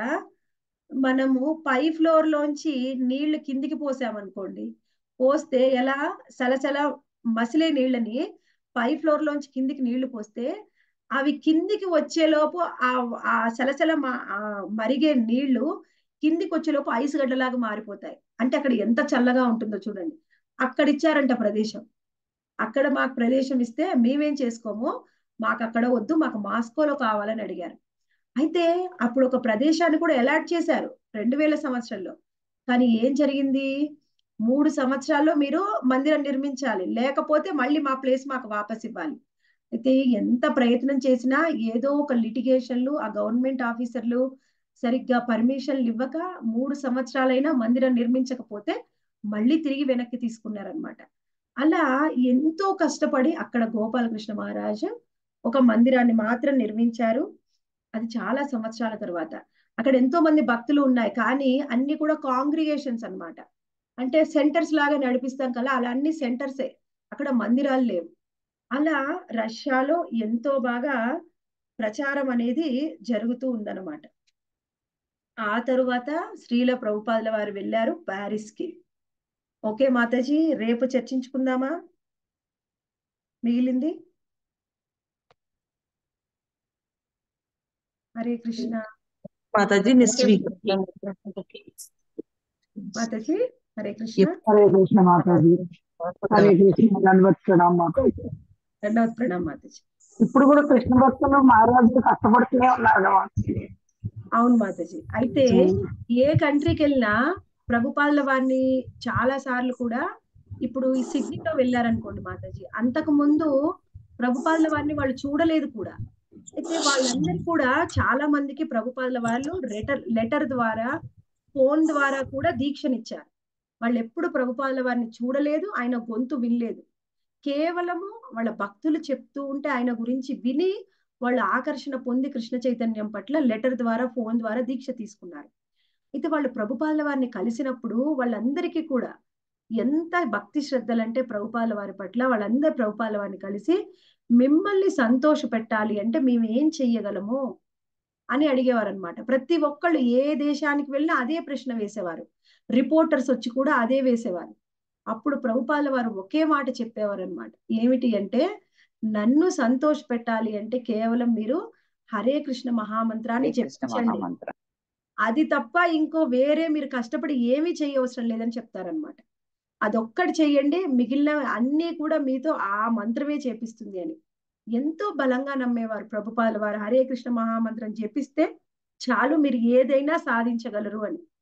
Speaker 1: మనము పై ఫ్లోర్ లోంచి నీళ్లు కిందికి పోసామనుకోండి పోస్తే ఎలా సలసల మసిలే నీళ్ళని పై ఫ్లోర్ లోంచి కిందికి నీళ్లు పోస్తే అవి కిందికి వచ్చేలోపు ఆ ఆ సలసల మరిగే నీళ్లు కిందికి వచ్చేలోపు ఐస్ గడ్డలాగా మారిపోతాయి అంటే అక్కడ ఎంత చల్లగా ఉంటుందో చూడండి అక్కడ ఇచ్చారంట ప్రదేశం అక్కడ మాకు ప్రదేశం ఇస్తే మేమేం చేసుకోము మాకు అక్కడ వద్దు మాకు మాస్కోలో కావాలని అడిగారు అయితే అప్పుడు ఒక ప్రదేశాన్ని కూడా అలాట్ చేశారు రెండు వేల సంవత్సరంలో కానీ ఏం జరిగింది మూడు సంవత్సరాల్లో మీరు మందిరం నిర్మించాలి లేకపోతే మళ్ళీ మా ప్లేస్ మాకు వాపస్ ఇవ్వాలి అయితే ఎంత ప్రయత్నం చేసినా ఏదో ఒక లిటిగేషన్లు ఆ గవర్నమెంట్ ఆఫీసర్లు సరిగ్గా పర్మిషన్లు ఇవ్వక మూడు సంవత్సరాలైనా మందిరం నిర్మించకపోతే మళ్ళీ తిరిగి వెనక్కి తీసుకున్నారనమాట అలా ఎంతో కష్టపడి అక్కడ గోపాలకృష్ణ మహారాజు ఒక మందిరాన్ని మాత్రం నిర్మించారు అది చాలా సంవత్సరాల తర్వాత అక్కడ ఎంతో మంది భక్తులు ఉన్నాయి కానీ అన్ని కూడా కాంగ్రిగేషన్స్ అన్నమాట అంటే సెంటర్స్ లాగా నడిపిస్తాం కదా అలా అన్ని సెంటర్సే అక్కడ మందిరాలు లేవు అలా రష్యాలో ఎంతో బాగా ప్రచారం అనేది జరుగుతూ ఉందన్నమాట ఆ తరువాత శ్రీల ప్రభుపాదుల వారు వెళ్ళారు ప్యారిస్ కి ఓకే మాతాజీ రేపు చర్చించుకుందామా మిగిలింది హరే కృష్ణ
Speaker 5: మాతాజీ నెక్స్ట్ వీక్
Speaker 1: మాతాజీ హరే కృష్ణ
Speaker 6: హరే కృష్ణ మాతాజీ హరే కృష్ణ ధన్వత్ ప్రణామ్ మాతాజీ
Speaker 1: ధన్యవాద ప్రణామ్ మాతాజీ
Speaker 6: ఇప్పుడు కూడా కృష్ణ భక్తులు మహారాజులు కష్టపడుతూనే ఉన్నారు కదా మాతాజీ.
Speaker 1: అవును మాతాజీ అయితే ఏ కంట్రీకి వెళ్ళినా ప్రభుపాదుల వారిని చాలా సార్లు కూడా ఇప్పుడు ఈ సిడ్నీలో వెళ్ళారనుకోండి మాతాజీ అంతకు ముందు ప్రభుపాదుల వారిని వాళ్ళు చూడలేదు కూడా అయితే వాళ్ళందరూ కూడా చాలా మందికి ప్రభుపాదుల వాళ్ళు లెటర్ లెటర్ ద్వారా ఫోన్ ద్వారా కూడా దీక్షనిచ్చారు వాళ్ళు ఎప్పుడు ప్రభుపాదుల వారిని చూడలేదు ఆయన గొంతు వినలేదు కేవలము వాళ్ళ భక్తులు చెప్తూ ఉంటే ఆయన గురించి విని వాళ్ళు ఆకర్షణ పొంది కృష్ణ చైతన్యం పట్ల లెటర్ ద్వారా ఫోన్ ద్వారా దీక్ష తీసుకున్నారు అయితే వాళ్ళు ప్రభుపాల వారిని కలిసినప్పుడు వాళ్ళందరికీ కూడా ఎంత భక్తి శ్రద్ధలంటే ప్రభుపాల వారి పట్ల వాళ్ళందరూ ప్రభుపాల వారిని కలిసి మిమ్మల్ని సంతోష పెట్టాలి అంటే మేము ఏం చెయ్యగలము అని అడిగేవారు అనమాట ప్రతి ఒక్కళ్ళు ఏ దేశానికి వెళ్ళినా అదే ప్రశ్న వేసేవారు రిపోర్టర్స్ వచ్చి కూడా అదే వేసేవారు అప్పుడు ప్రభుపాల వారు ఒకే మాట చెప్పేవారు అనమాట ఏమిటి అంటే నన్ను సంతోష పెట్టాలి అంటే కేవలం మీరు హరే కృష్ణ మహామంత్రాన్ని చెప్పించండి అది తప్ప ఇంకో వేరే మీరు కష్టపడి ఏమీ చేయవసరం లేదని చెప్తారనమాట అదొక్కటి చెయ్యండి మిగిలిన అన్నీ కూడా మీతో ఆ మంత్రమే చేపిస్తుంది అని ఎంతో బలంగా నమ్మేవారు ప్రభుపాల వారు హరే కృష్ణ మహామంత్రం జపిస్తే చాలు మీరు ఏదైనా సాధించగలరు అని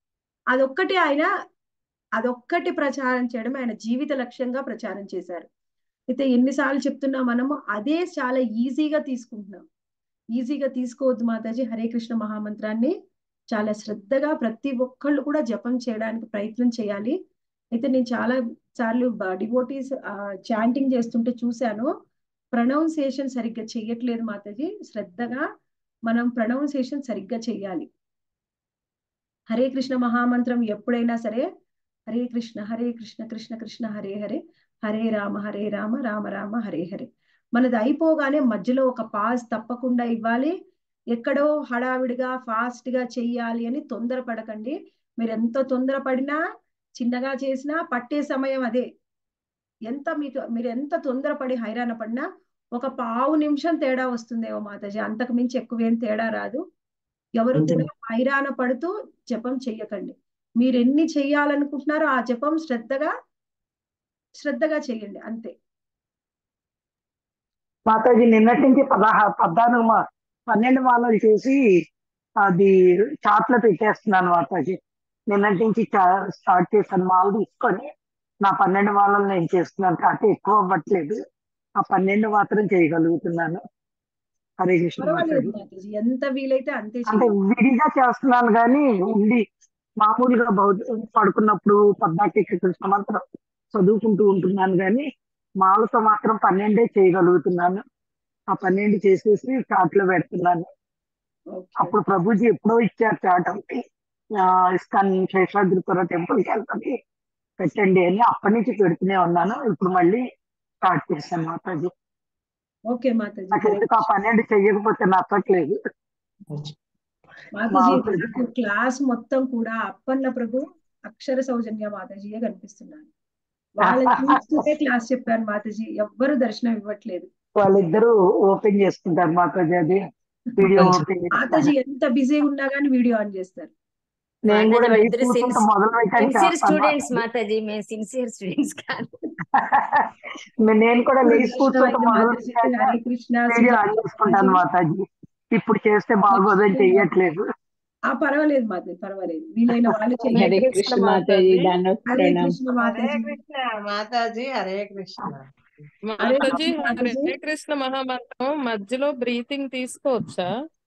Speaker 1: అదొక్కటి ఆయన అదొక్కటి ప్రచారం చేయడం ఆయన జీవిత లక్ష్యంగా ప్రచారం చేశారు అయితే ఎన్నిసార్లు చెప్తున్నా మనము అదే చాలా ఈజీగా తీసుకుంటున్నాం ఈజీగా తీసుకోవద్దు మాతాజీ హరే కృష్ణ మహామంత్రాన్ని చాలా శ్రద్ధగా ప్రతి ఒక్కళ్ళు కూడా జపం చేయడానికి ప్రయత్నం చేయాలి అయితే నేను చాలా సార్లు డివోటీస్ చాంటింగ్ చేస్తుంటే చూశాను ప్రొనౌన్సియేషన్ సరిగ్గా చెయ్యట్లేదు మాతాజీ శ్రద్ధగా మనం ప్రొనౌన్సియేషన్ సరిగ్గా చెయ్యాలి హరే కృష్ణ మహామంత్రం ఎప్పుడైనా సరే హరే కృష్ణ హరే కృష్ణ కృష్ణ కృష్ణ హరే హరే హరే రామ హరే రామ రామ రామ హరే హరే మనది అయిపోగానే మధ్యలో ఒక పాజ్ తప్పకుండా ఇవ్వాలి ఎక్కడో హడావిడిగా ఫాస్ట్ గా చెయ్యాలి అని తొందరపడకండి మీరు ఎంత తొందరపడినా చిన్నగా చేసినా పట్టే సమయం అదే ఎంత మీకు మీరు ఎంత తొందరపడి హైరాణ పడినా ఒక పావు నిమిషం తేడా వస్తుందేమో మాతాజీ అంతకు మించి ఎక్కువేం తేడా రాదు ఎవరు కూడా హైరాణ పడుతూ జపం చెయ్యకండి మీరు ఎన్ని చెయ్యాలనుకుంటున్నారో ఆ జపం శ్రద్ధగా శ్రద్ధగా చెయ్యండి అంతే
Speaker 6: మాతాజీ నిన్నటి నుంచి పదహా పద్నాలుగు మా పన్నెండు మాలలు చేసి అది చాట్ లో పెట్టేస్తున్నాను మాతాజీ నిన్నటి నుంచి చా- స్టార్ట్ చేశాను మాల తీసుకొని నా పన్నెండు మాలలు నేను చేస్తున్నాను కాబట్టి ఎక్కువ అవ్వట్లేదు ఆ పన్నెండు మాత్రం చేయగలుగుతున్నాను హరే కృష్ణ
Speaker 1: పర్వాలేదు
Speaker 6: మాతాజీ
Speaker 1: మాతాజీ ఎంత వీలైతే అంతే
Speaker 6: అంటే
Speaker 1: చేయండి
Speaker 6: విడిగా చేస్తున్నాను కానీ ఉండి మామూలుగా బౌద్ధ పడుకున్నప్పుడు పద్నాటి కృష్ణ మంత్రం చదువుకుంటూ ఉంటున్నాను కానీ మాలతో మాత్రం పన్నెండే చేయగలుగుతున్నాను ఆ పన్నెండు చేసేసి చాట్ లో పెడుతున్నాను
Speaker 1: ఓకే
Speaker 6: అప్పుడు ప్రభుజీ ఎప్పుడో ఇచ్చారు చాట్ ఒకటి ఆ, ఇస్కాన్ శేషాద్రిపుర టెంపుల్ కి వెళ్తుంది పెట్టండి అని అప్పటి నుంచి పెడుతూనే ఉన్నాను ఇప్పుడు మళ్ళీ స్టార్ట్ చేశాను మాతాజీ
Speaker 1: ఓకే మాతాజీ
Speaker 6: నాకు
Speaker 1: హరే
Speaker 6: ఎందుకు ఆ పన్నెండు చెయ్యకపోతే నచ్చట్లేదు
Speaker 1: మాతాజీ
Speaker 6: మాతాజీ.
Speaker 1: నాకు క్లాస్ మొత్తం కూడా అప్పన్న ప్రభు అక్షర సౌజన్య మాతాజీయే కనిపిస్తున్నారు వాళ్ళని చూస్తూనే క్లాస్ చెప్పాను మాతాజీ ఎవ్వరు దర్శనం ఇవ్వట్లేదు
Speaker 6: వాళ్ళిద్దరూ ఓపెన్ చేసుకుంటారు మాతాజీ అది వీడియో ఓపెన్
Speaker 1: మాతాజీ ఎంత బిజీగా ఉన్నా కానీ వీడియో ఆన్ చేస్తారు
Speaker 6: నేను కూడా
Speaker 3: మాతాజీ
Speaker 6: లేచి
Speaker 3: వాళ్ళిద్దరు
Speaker 6: కూర్చుంటే మొదలు పెట్టాను
Speaker 3: సిన్సియర్
Speaker 6: చేస్తాను
Speaker 3: స్టూడెంట్స్ మాతాజీ మేము సిన్సియర్ స్టూడెంట్స్ కాదు
Speaker 6: నేను కూడా లేచి
Speaker 1: దర్శనం
Speaker 6: కూర్చుంటే
Speaker 1: అయింది
Speaker 6: మొదలు
Speaker 1: మాతాజీ
Speaker 6: పెట్టాక
Speaker 1: హరే కృష్ణ
Speaker 6: వీడియో ఆన్
Speaker 1: సుజాత
Speaker 6: చేసుకుంటాను
Speaker 1: మాతాజీ
Speaker 6: మాతాజీ ఇప్పుడు చేస్తే బాగోదని చెయ్యట్లేదు
Speaker 1: ఆ పర్వాలేదు మాతాజీ పర్వాలేదు వీలైన వాళ్ళు
Speaker 7: హరే
Speaker 1: చేయండి
Speaker 7: కృష్ణ మాతాజీ దండ
Speaker 1: హరే
Speaker 7: ప్రణామం
Speaker 1: కృష్ణ
Speaker 8: హరే
Speaker 1: మాతాజీ
Speaker 8: కృష్ణ మాతాజీ హరే కృష్ణ
Speaker 1: హరే
Speaker 9: మాతాజీ
Speaker 1: కృష్ణ మాతాజీ
Speaker 9: హరే కృష్ణ మహామంత్రం మధ్యలో బ్రీతింగ్ తీసుకోవచ్చా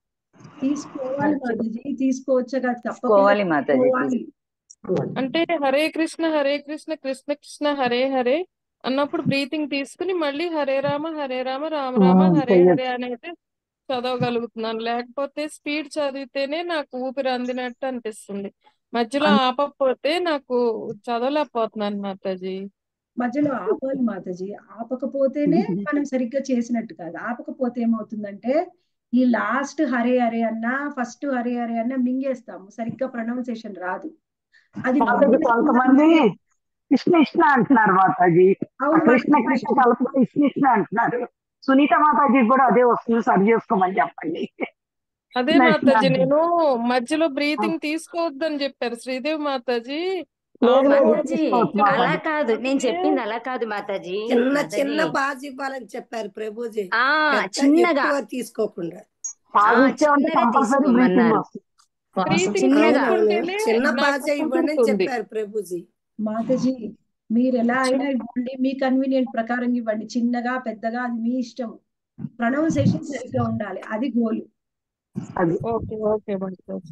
Speaker 1: తీసుకోవాలి మాతాజీ తీసుకోవచ్చా కాదు తప్పకుండా
Speaker 7: తీసుకోవాలి మాతాజీ
Speaker 1: తీసుకోవాలి
Speaker 9: అంటే హరే కృష్ణ హరే కృష్ణ కృష్ణ కృష్ణ హరే హరే అన్నప్పుడు బ్రీతింగ్ తీసుకుని మళ్ళీ హరే రామ హరే రామ రామ రామ
Speaker 6: ఉమ్,
Speaker 9: హరే
Speaker 6: చెయ్యొచ్చు
Speaker 9: హరే అనేది చదవగలుగుతున్నాను లేకపోతే స్పీడ్ చదివితేనే నాకు ఊపిరి అందినట్టు అనిపిస్తుంది మధ్యలో
Speaker 1: అన్-
Speaker 9: ఆపకపోతే నాకు చదవలేకపోతున్నాను మాతాజీ
Speaker 1: మధ్యలో ఆపాలి మాతాజీ ఆపకపోతేనే మనం సరిగ్గా చేసినట్టు కాదు ఆపకపోతే ఏమవుతుందంటే ఈ లాస్ట్ హరే హరే అన్న ఫస్ట్ హరే హరే అన్న మింగేస్తాము సరిగ్గా ప్రొనౌన్సియేషన్ రాదు అది
Speaker 6: మాతాజీ కొంతమంది కృష్ణ కృష్ణ అంటున్నారు మాతాజీ ఆ
Speaker 1: అవును
Speaker 6: కృష్ణ
Speaker 1: మాతాజీ
Speaker 6: కృష్ణ
Speaker 1: కృష్ణ
Speaker 6: కలుపుకొని కృష్ణ కృష్ణ అంటున్నారు సునీత మాతాజీ కూడా అదే వస్తుంది సరి చేసుకోమని చెప్పండి
Speaker 9: అదే
Speaker 6: కృష్ణ కృష్ణ
Speaker 9: మాతాజీ
Speaker 6: అంటున్నారు
Speaker 9: నేను మధ్యలో బ్రీతింగ్ తీసుకోవద్దని చెప్పారు శ్రీదేవి మాతాజీ
Speaker 6: లేదు లేదు
Speaker 9: ఆపకూడదు
Speaker 3: మాతాజీ
Speaker 6: తీసుకోవచ్చు
Speaker 3: అలా
Speaker 6: మాతాజీ
Speaker 3: కాదు నేను
Speaker 9: అంటే
Speaker 3: చెప్పింది అలా కాదు మాతాజీ
Speaker 8: చిన్న
Speaker 3: మాతాజీ
Speaker 8: చిన్న పాజ్ ఇవ్వాలని చెప్పారు ప్రభుజీ
Speaker 3: ఆ
Speaker 8: పెద్ద
Speaker 3: చిన్నగా
Speaker 8: ఎక్కువ తీసుకోకుండా
Speaker 3: ఆ
Speaker 6: పాజ్ ఇచ్చామంటే
Speaker 3: చిన్నగా
Speaker 6: కంపల్సరీ బ్రీతింగ్
Speaker 3: తీసుకోమన్నారు
Speaker 6: వస్తుంది
Speaker 9: బ్రీతింగ్
Speaker 3: చిన్నగా
Speaker 8: అవునవును
Speaker 9: తీసుకుంటేనే
Speaker 8: చిన్న
Speaker 9: నాకు
Speaker 8: పాజే ఇవ్వండి అని
Speaker 9: కుదురుతుంది
Speaker 8: చెప్పారు ప్రభుజీ
Speaker 1: మాతాజీ మీరు ఎలా అయినా ఇవ్వండి మీ కన్వీనియంట్ ప్రకారం ఇవ్వండి చిన్నగా పెద్దగా అది మీ ఇష్టం ప్రొనౌన్సియేషన్ సరిగ్గా ఉండాలి అది గోల్
Speaker 6: అది
Speaker 9: ఓకే ఓకే మాతాజీ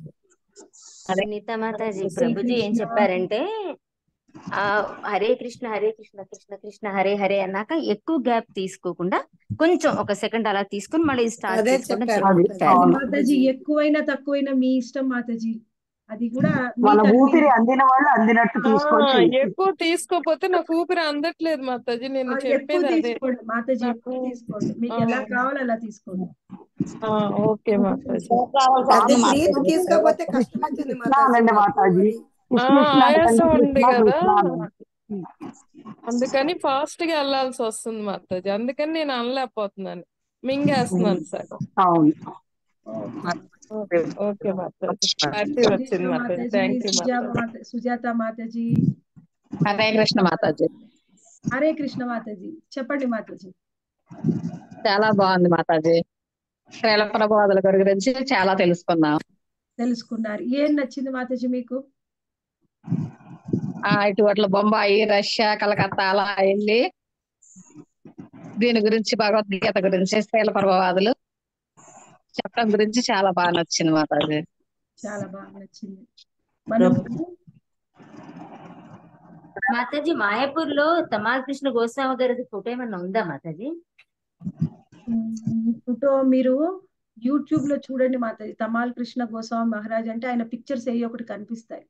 Speaker 3: సునీత మాతాజీ
Speaker 1: హరే
Speaker 3: ప్రభుజీ ఏం
Speaker 1: కృష్ణ
Speaker 3: చెప్పారంటే ఆ హరే కృష్ణ హరే కృష్ణ కృష్ణ కృష్ణ హరే హరే అన్నాక ఎక్కువ గ్యాప్ తీసుకోకుండా కొంచెం ఒక సెకండ్ అలా తీసుకుని మళ్ళీ స్టార్ట్
Speaker 8: అదే
Speaker 3: చేసుకుంటే
Speaker 8: చెప్పారు
Speaker 6: అది
Speaker 3: చెప్పారు
Speaker 1: అది
Speaker 6: అవును
Speaker 1: మాతాజీ ఎక్కువైనా తక్కువైనా మీ ఇష్టం మాతాజీ అది కూడా మీ
Speaker 6: మన ఊపిరి
Speaker 1: కన్వీనియంట్
Speaker 6: అందిన వాళ్ళు అందినట్టు
Speaker 9: ఆ
Speaker 6: తీసుకొని చేయొచ్చు
Speaker 9: ఎక్కువ తీసుకోపోతే నాకు ఊపిరి అందట్లేదు మాతాజీ నేను
Speaker 1: ఎక్కువ
Speaker 9: చెప్పేది అదే
Speaker 1: తీసుకోండి మాతాజీ
Speaker 9: నాకు
Speaker 1: ఎక్కువ తీసుకోండి మీకు
Speaker 9: ఆ
Speaker 1: ఎలా కావాలో అలా తీసుకోండి
Speaker 9: ఆ ఓకే మాతాజీ
Speaker 8: అది
Speaker 2: అవును
Speaker 8: బ్రీత్
Speaker 2: మాతాజీ
Speaker 8: తీసుకోకపోతే
Speaker 6: కృష్ణ
Speaker 8: కష్టమవుతుంది
Speaker 6: కృష్ణ
Speaker 8: మాతాజీ
Speaker 6: అనండి
Speaker 8: మాకు
Speaker 6: మాతాజీ
Speaker 8: అది
Speaker 9: ఆ
Speaker 6: కృష్ణ కృష్ణ
Speaker 9: ఆయాసం
Speaker 6: అనకండి
Speaker 9: ఉంది
Speaker 6: కృష్ణ
Speaker 9: కదా
Speaker 6: కృష్ణ అనండి
Speaker 9: అందుకని ఫాస్ట్ గా వెళ్ళాల్సి వస్తుంది మాతాజీ అందుకని నేను అనలేకపోతున్నాను మింగేస్తున్నాను సగం
Speaker 6: అవును
Speaker 1: ఓకే
Speaker 9: ఓకే ఓకే మాతాజీ హ్యాపీ వచ్చింది
Speaker 1: సుజాత
Speaker 9: మాతాజీ
Speaker 1: మాతాజీ
Speaker 9: థ్యాంక్ యూ
Speaker 1: సుజా
Speaker 9: మాతాజీ
Speaker 1: మాత సుజాత మాతాజీ
Speaker 7: హరే కృష్ణ మాతాజీ
Speaker 1: హరే కృష్ణ మాతాజీ చెప్పండి మాతాజీ
Speaker 7: చాలా బాగుంది మాతాజీ శ్రీల ప్రబోధల గారి గురించి చాలా తెలుసుకున్నాం
Speaker 1: తెలుసుకున్నారు ఏం నచ్చింది మాతాజీ మీకు
Speaker 7: ఆ ఇటు అట్లా బొంబాయి రష్యా కలకత్తా అలా వెళ్ళి దీని గురించి భగవద్గీత గురించి స్త్రీల పర్వవాదులు చెప్పడం గురించి చాలా బాగా నచ్చింది మాతాజీ
Speaker 1: చాలా బాగా నచ్చింది మనము
Speaker 3: మాతాజీ మాయాపూర్ లో తమాల్ కృష్ణ గోస్వామి గారిది ఫోటో ఏమన్నా ఉందా మాతాజీ
Speaker 1: మ్, ఫోటో మీరు యూట్యూబ్ లో చూడండి మాతాజీ తమాల్ కృష్ణ గోస్వామి మహారాజ్ అంటే ఆయన పిక్చర్స్ ఏ ఒకటి కనిపిస్తాయి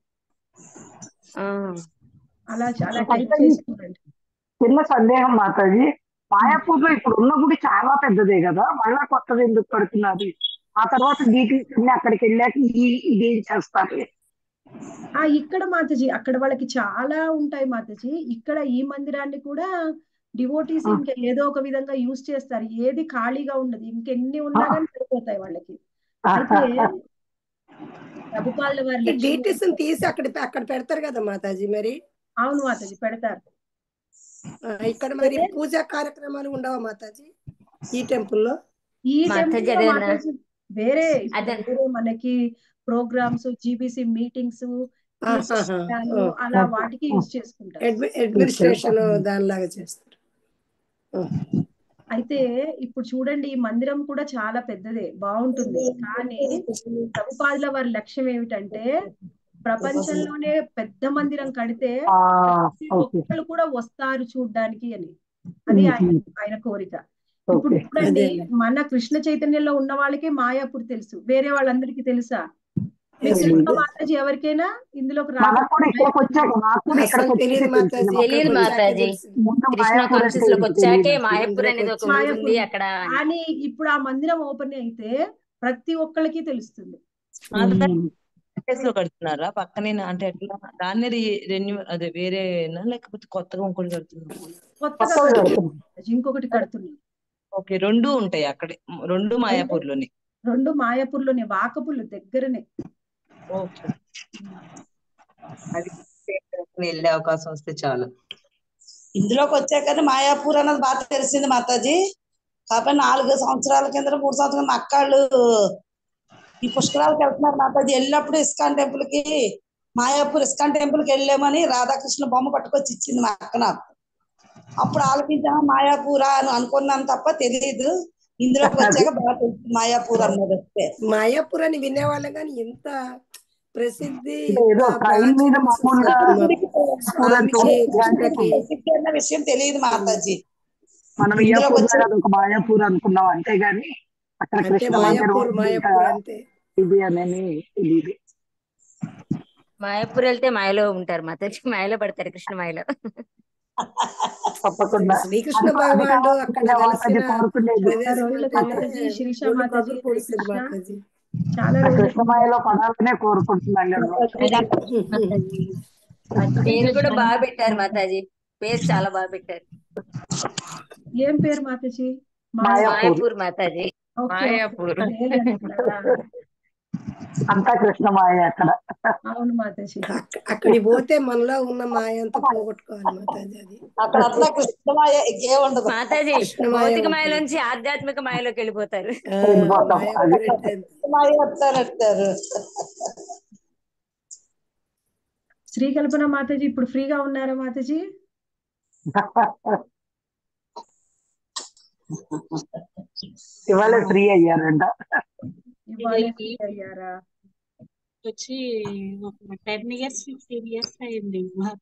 Speaker 3: ఆ,
Speaker 1: అలా చాలా టైప్ చేసి చూడండి
Speaker 6: చిన్న సందేహం మాతాజీ మాయాపూర్ లో ఇప్పుడు ఉన్న గుడి చాలా పెద్దదే కదా మళ్ళా కొత్తది ఎందుకు కడుతున్నారు ఆ తర్వాత డీటెయిల్స్ అన్ని అక్కడికి వెళ్ళాక ఈ ఇదేం చేస్తారు
Speaker 1: ఆ ఇక్కడ మాతాజీ అక్కడ వాళ్ళకి చాలా ఉంటాయి మాతాజీ ఇక్కడ ఈ మందిరాన్ని కూడా డివోటీస్ ఇంకా ఏదో ఒక విధంగా యూజ్ చేస్తారు ఏది ఖాళీగా ఉండదు ఇంకెన్ని ఉన్నా కానీ సరిపోతాయి వాళ్ళకి అయితే ప్రభుపాల వారి
Speaker 8: ఈ
Speaker 1: లక్ష్యం
Speaker 8: డీటెయిల్స్
Speaker 1: ఏంటంటే-
Speaker 8: తీసి అక్కడ అక్కడ పెడతారు కదా మాతాజీ మరి
Speaker 1: అవును మాతాజీ పెడతారు
Speaker 8: ఆ, ఇక్కడ మరి పూజా కార్యక్రమాలు ఉండవా మాతాజీ ఈ టెంపుల్లో
Speaker 1: ఈ
Speaker 3: మాతాజీ
Speaker 1: టెంపుల్ లో
Speaker 3: అదేనా?
Speaker 1: మాతాజీ వేరే ఇప్పుడు
Speaker 3: అదే.
Speaker 1: వేరే మనకి ప్రోగ్రామ్స్ జీబీసీ మీటింగ్స్
Speaker 8: ఆహాహా. ఓ.
Speaker 1: అలా వాటికి యూజ్ చేసుకుంటారు
Speaker 8: అడ్మి- అడ్మినిస్ట్రేషన్ దానిలాగా చేస్తారు ఓ.
Speaker 1: అయితే ఇప్పుడు చూడండి ఈ మందిరం కూడా చాలా పెద్దదే బాగుంటుంది కానీ ప్రభుపాదుల వారి లక్ష్యం ఏమిటంటే ప్రపంచంలోనే పెద్ద మందిరం కడితే
Speaker 6: ఆ,
Speaker 1: ప్రతి
Speaker 6: ఓకే
Speaker 1: ఒక్కరు కూడా వస్తారు చూడ్డానికి అని అది ఆయన ఆయన కోరిక ఇప్పుడు
Speaker 6: ఓకే
Speaker 1: చూడండి
Speaker 8: అదేలే.
Speaker 1: మన కృష్ణ చైతన్యంలో ఉన్న వాళ్ళకే మాయాపూర్ తెలుసు వేరే వాళ్ళందరికీ తెలుసా మీకు
Speaker 6: తెలీదు.
Speaker 1: తెలుసా మాతాజీ ఎవరికైనా ఇందులోకి
Speaker 6: మనకు కూడా ఇక్కడికి వచ్చాక నాకు కూడా
Speaker 8: అసలు
Speaker 6: ఇక్కడికి
Speaker 8: తెలియదు
Speaker 6: వచ్చాకే
Speaker 8: మాతాజీ
Speaker 6: తెలిసింది
Speaker 3: తెలియదు
Speaker 8: ఇక్కడికి వచ్చాకే
Speaker 3: మాతాజీ.
Speaker 8: తెలిసింది.
Speaker 6: ముందు
Speaker 3: కృష్ణ
Speaker 6: మాయాపూర్ అంటే
Speaker 3: కాన్షియస్ లోకి
Speaker 6: ఏంటో
Speaker 3: వచ్చాకే
Speaker 6: తెలియదు
Speaker 3: మాయాపూర్ అనేది ఒక ఊరు
Speaker 1: మాయాపూర్
Speaker 3: ఉంది అక్కడ అని.
Speaker 1: కానీ ఇప్పుడు ఆ మందిరం ఓపెన్ అయితే ప్రతి ఒక్కరికి తెలుస్తుంది
Speaker 5: ప్లేస్ లో కడుతున్నారా పక్కనే అంటే ఎట్లా దాన్ని రెన్యూ అదే వేరేనా లేకపోతే కొత్తగా ఇంకోటి కడుతున్నారా
Speaker 1: కొత్తగా
Speaker 6: కొత్తగా
Speaker 1: కడుతున్నారు.
Speaker 6: కడుతున్నారు.
Speaker 1: ఇంకొకటి కడుతున్నారు
Speaker 5: ఓకే రెండు ఉంటాయి అక్కడే రెండు మాయాపూర్ లోని
Speaker 1: రెండు మాయాపూర్లోనే వాకపులు దగ్గరనే
Speaker 5: ఓకే అది వెళ్ళే అవకాశం వస్తే చాలు
Speaker 2: ఇందులోకి వచ్చాకనే మాయాపూర్ అన్నది బాగా తెలిసింది మాతాజీ కాబట్టి నాలుగు సంవత్సరాల కింద మూడు సంవత్సరాల మా అక్కాళ్ళు ఈ పుష్కరాలకు వెళ్తున్నారు మాతాజీ వెళ్ళినప్పుడు ఇస్కాన్ టెంపుల్ కి మాయాపూర్ ఇస్కాన్ టెంపుల్ కి వెళ్ళామని రాధాకృష్ణ బొమ్మ పట్టుకొచ్చి ఇచ్చింది మా అక్క నాకు అప్పుడు ఆలోచించాను మాయాపూరా అని అనుకున్నాను తప్ప తెలియదు ఇందులోకి వచ్చాక బాగా తెలిసింది మాయాపూర్ అన్నది వస్తే
Speaker 8: మాయాపూర్ అని వినేవాళ్ళం కానీ ఇంత ప్రసిద్ధి
Speaker 6: ఏదో
Speaker 8: ఇంత
Speaker 6: ట్రైన్ మీద మామూలుగా
Speaker 8: స్వామికి కృష్ణకి
Speaker 2: ప్రసిద్ధి అన్న విషయం తెలియదు మాతాజీ
Speaker 6: మనం
Speaker 2: ఇందులోకి
Speaker 6: ఇయ్యపూర్
Speaker 2: వచ్చి
Speaker 6: ఒక మాయాపూర్ అనుకున్నాం అంతేగాని అక్కడ
Speaker 8: అంతే
Speaker 6: కృష్ణ మందిరం
Speaker 8: మాయాపూర్
Speaker 6: ఇంత
Speaker 8: మాయాపూర్ అంతే
Speaker 6: ఇది అని తెలియదు
Speaker 3: మాయాపూర్ వెళ్తే మాయలో ఉంటారు మాతాజీ మాయలో పడతారు కృష్ణ మాయలో
Speaker 6: తప్పకుండా
Speaker 8: శ్రీకృష్ణ
Speaker 6: అది- అది
Speaker 8: భగవానుడు
Speaker 6: కావాల్సిందే
Speaker 8: అక్కడ
Speaker 6: మాతాజీ
Speaker 8: వెలసిన
Speaker 6: కోరుకునేది
Speaker 1: చాలా రోజుల
Speaker 8: ప్రదేశం
Speaker 1: మాతాజీ శిరీష
Speaker 8: ఒళ్ళు
Speaker 1: మాతాజీ
Speaker 8: కబురు పొడుస్తుంది
Speaker 1: కృష్ణ
Speaker 8: మాతాజీ
Speaker 1: చాలా
Speaker 6: ఆ
Speaker 1: రోజుల
Speaker 6: కృష్ణమాయలో పడాలనే కోరుకుంటున్నాను నేను.
Speaker 3: పేరు కూడా బాగా పెట్టారు మాతాజీ పేరు చాలా బాగా పెట్టారు
Speaker 1: ఏం పేరు మాతాజీ
Speaker 6: మాయాపూర్
Speaker 3: మాయాపూర్ మాతాజీ
Speaker 1: ఓకే, ఓకే.
Speaker 9: మాయాపూర్.
Speaker 1: పేరు అనుకున్నారా?
Speaker 6: అంతా కృష్ణమాయ అక్కడ
Speaker 1: అవును మాతాజీ
Speaker 8: అక్క- అక్కడికి పోతే మనలో ఉన్న మాయ అంతా పోగొట్టుకోవాలి మాతాజీ అది
Speaker 2: అక్కడ అంతా కృష్ణమాయ ఇంకేం ఉండదు
Speaker 3: మాతాజీ
Speaker 8: కృష్ణమాయ
Speaker 3: భౌతిక
Speaker 8: ఉంటుంది.
Speaker 3: మాయలోంచి ఆధ్యాత్మిక మాయలోకి వెళ్ళిపోతారు
Speaker 8: ఆ,
Speaker 6: వెళ్ళిపోతాం.
Speaker 8: మాయాపూర్
Speaker 6: అది.
Speaker 8: అంటే అంతే.
Speaker 2: కృష్ణమాయ వస్తారంటారు
Speaker 1: శ్రీ కల్పన మాతాజీ ఇప్పుడు ఫ్రీగా ఉన్నారా మాతాజీ
Speaker 6: ఇవాళ ఫ్రీ అయ్యారంట
Speaker 1: ఇవాళ ఫ్రీ అయ్యారా
Speaker 10: వచ్చి ఒక టెన్ ఇయర్స్ ఫిఫ్టీన్ ఇయర్స్ అయింది మా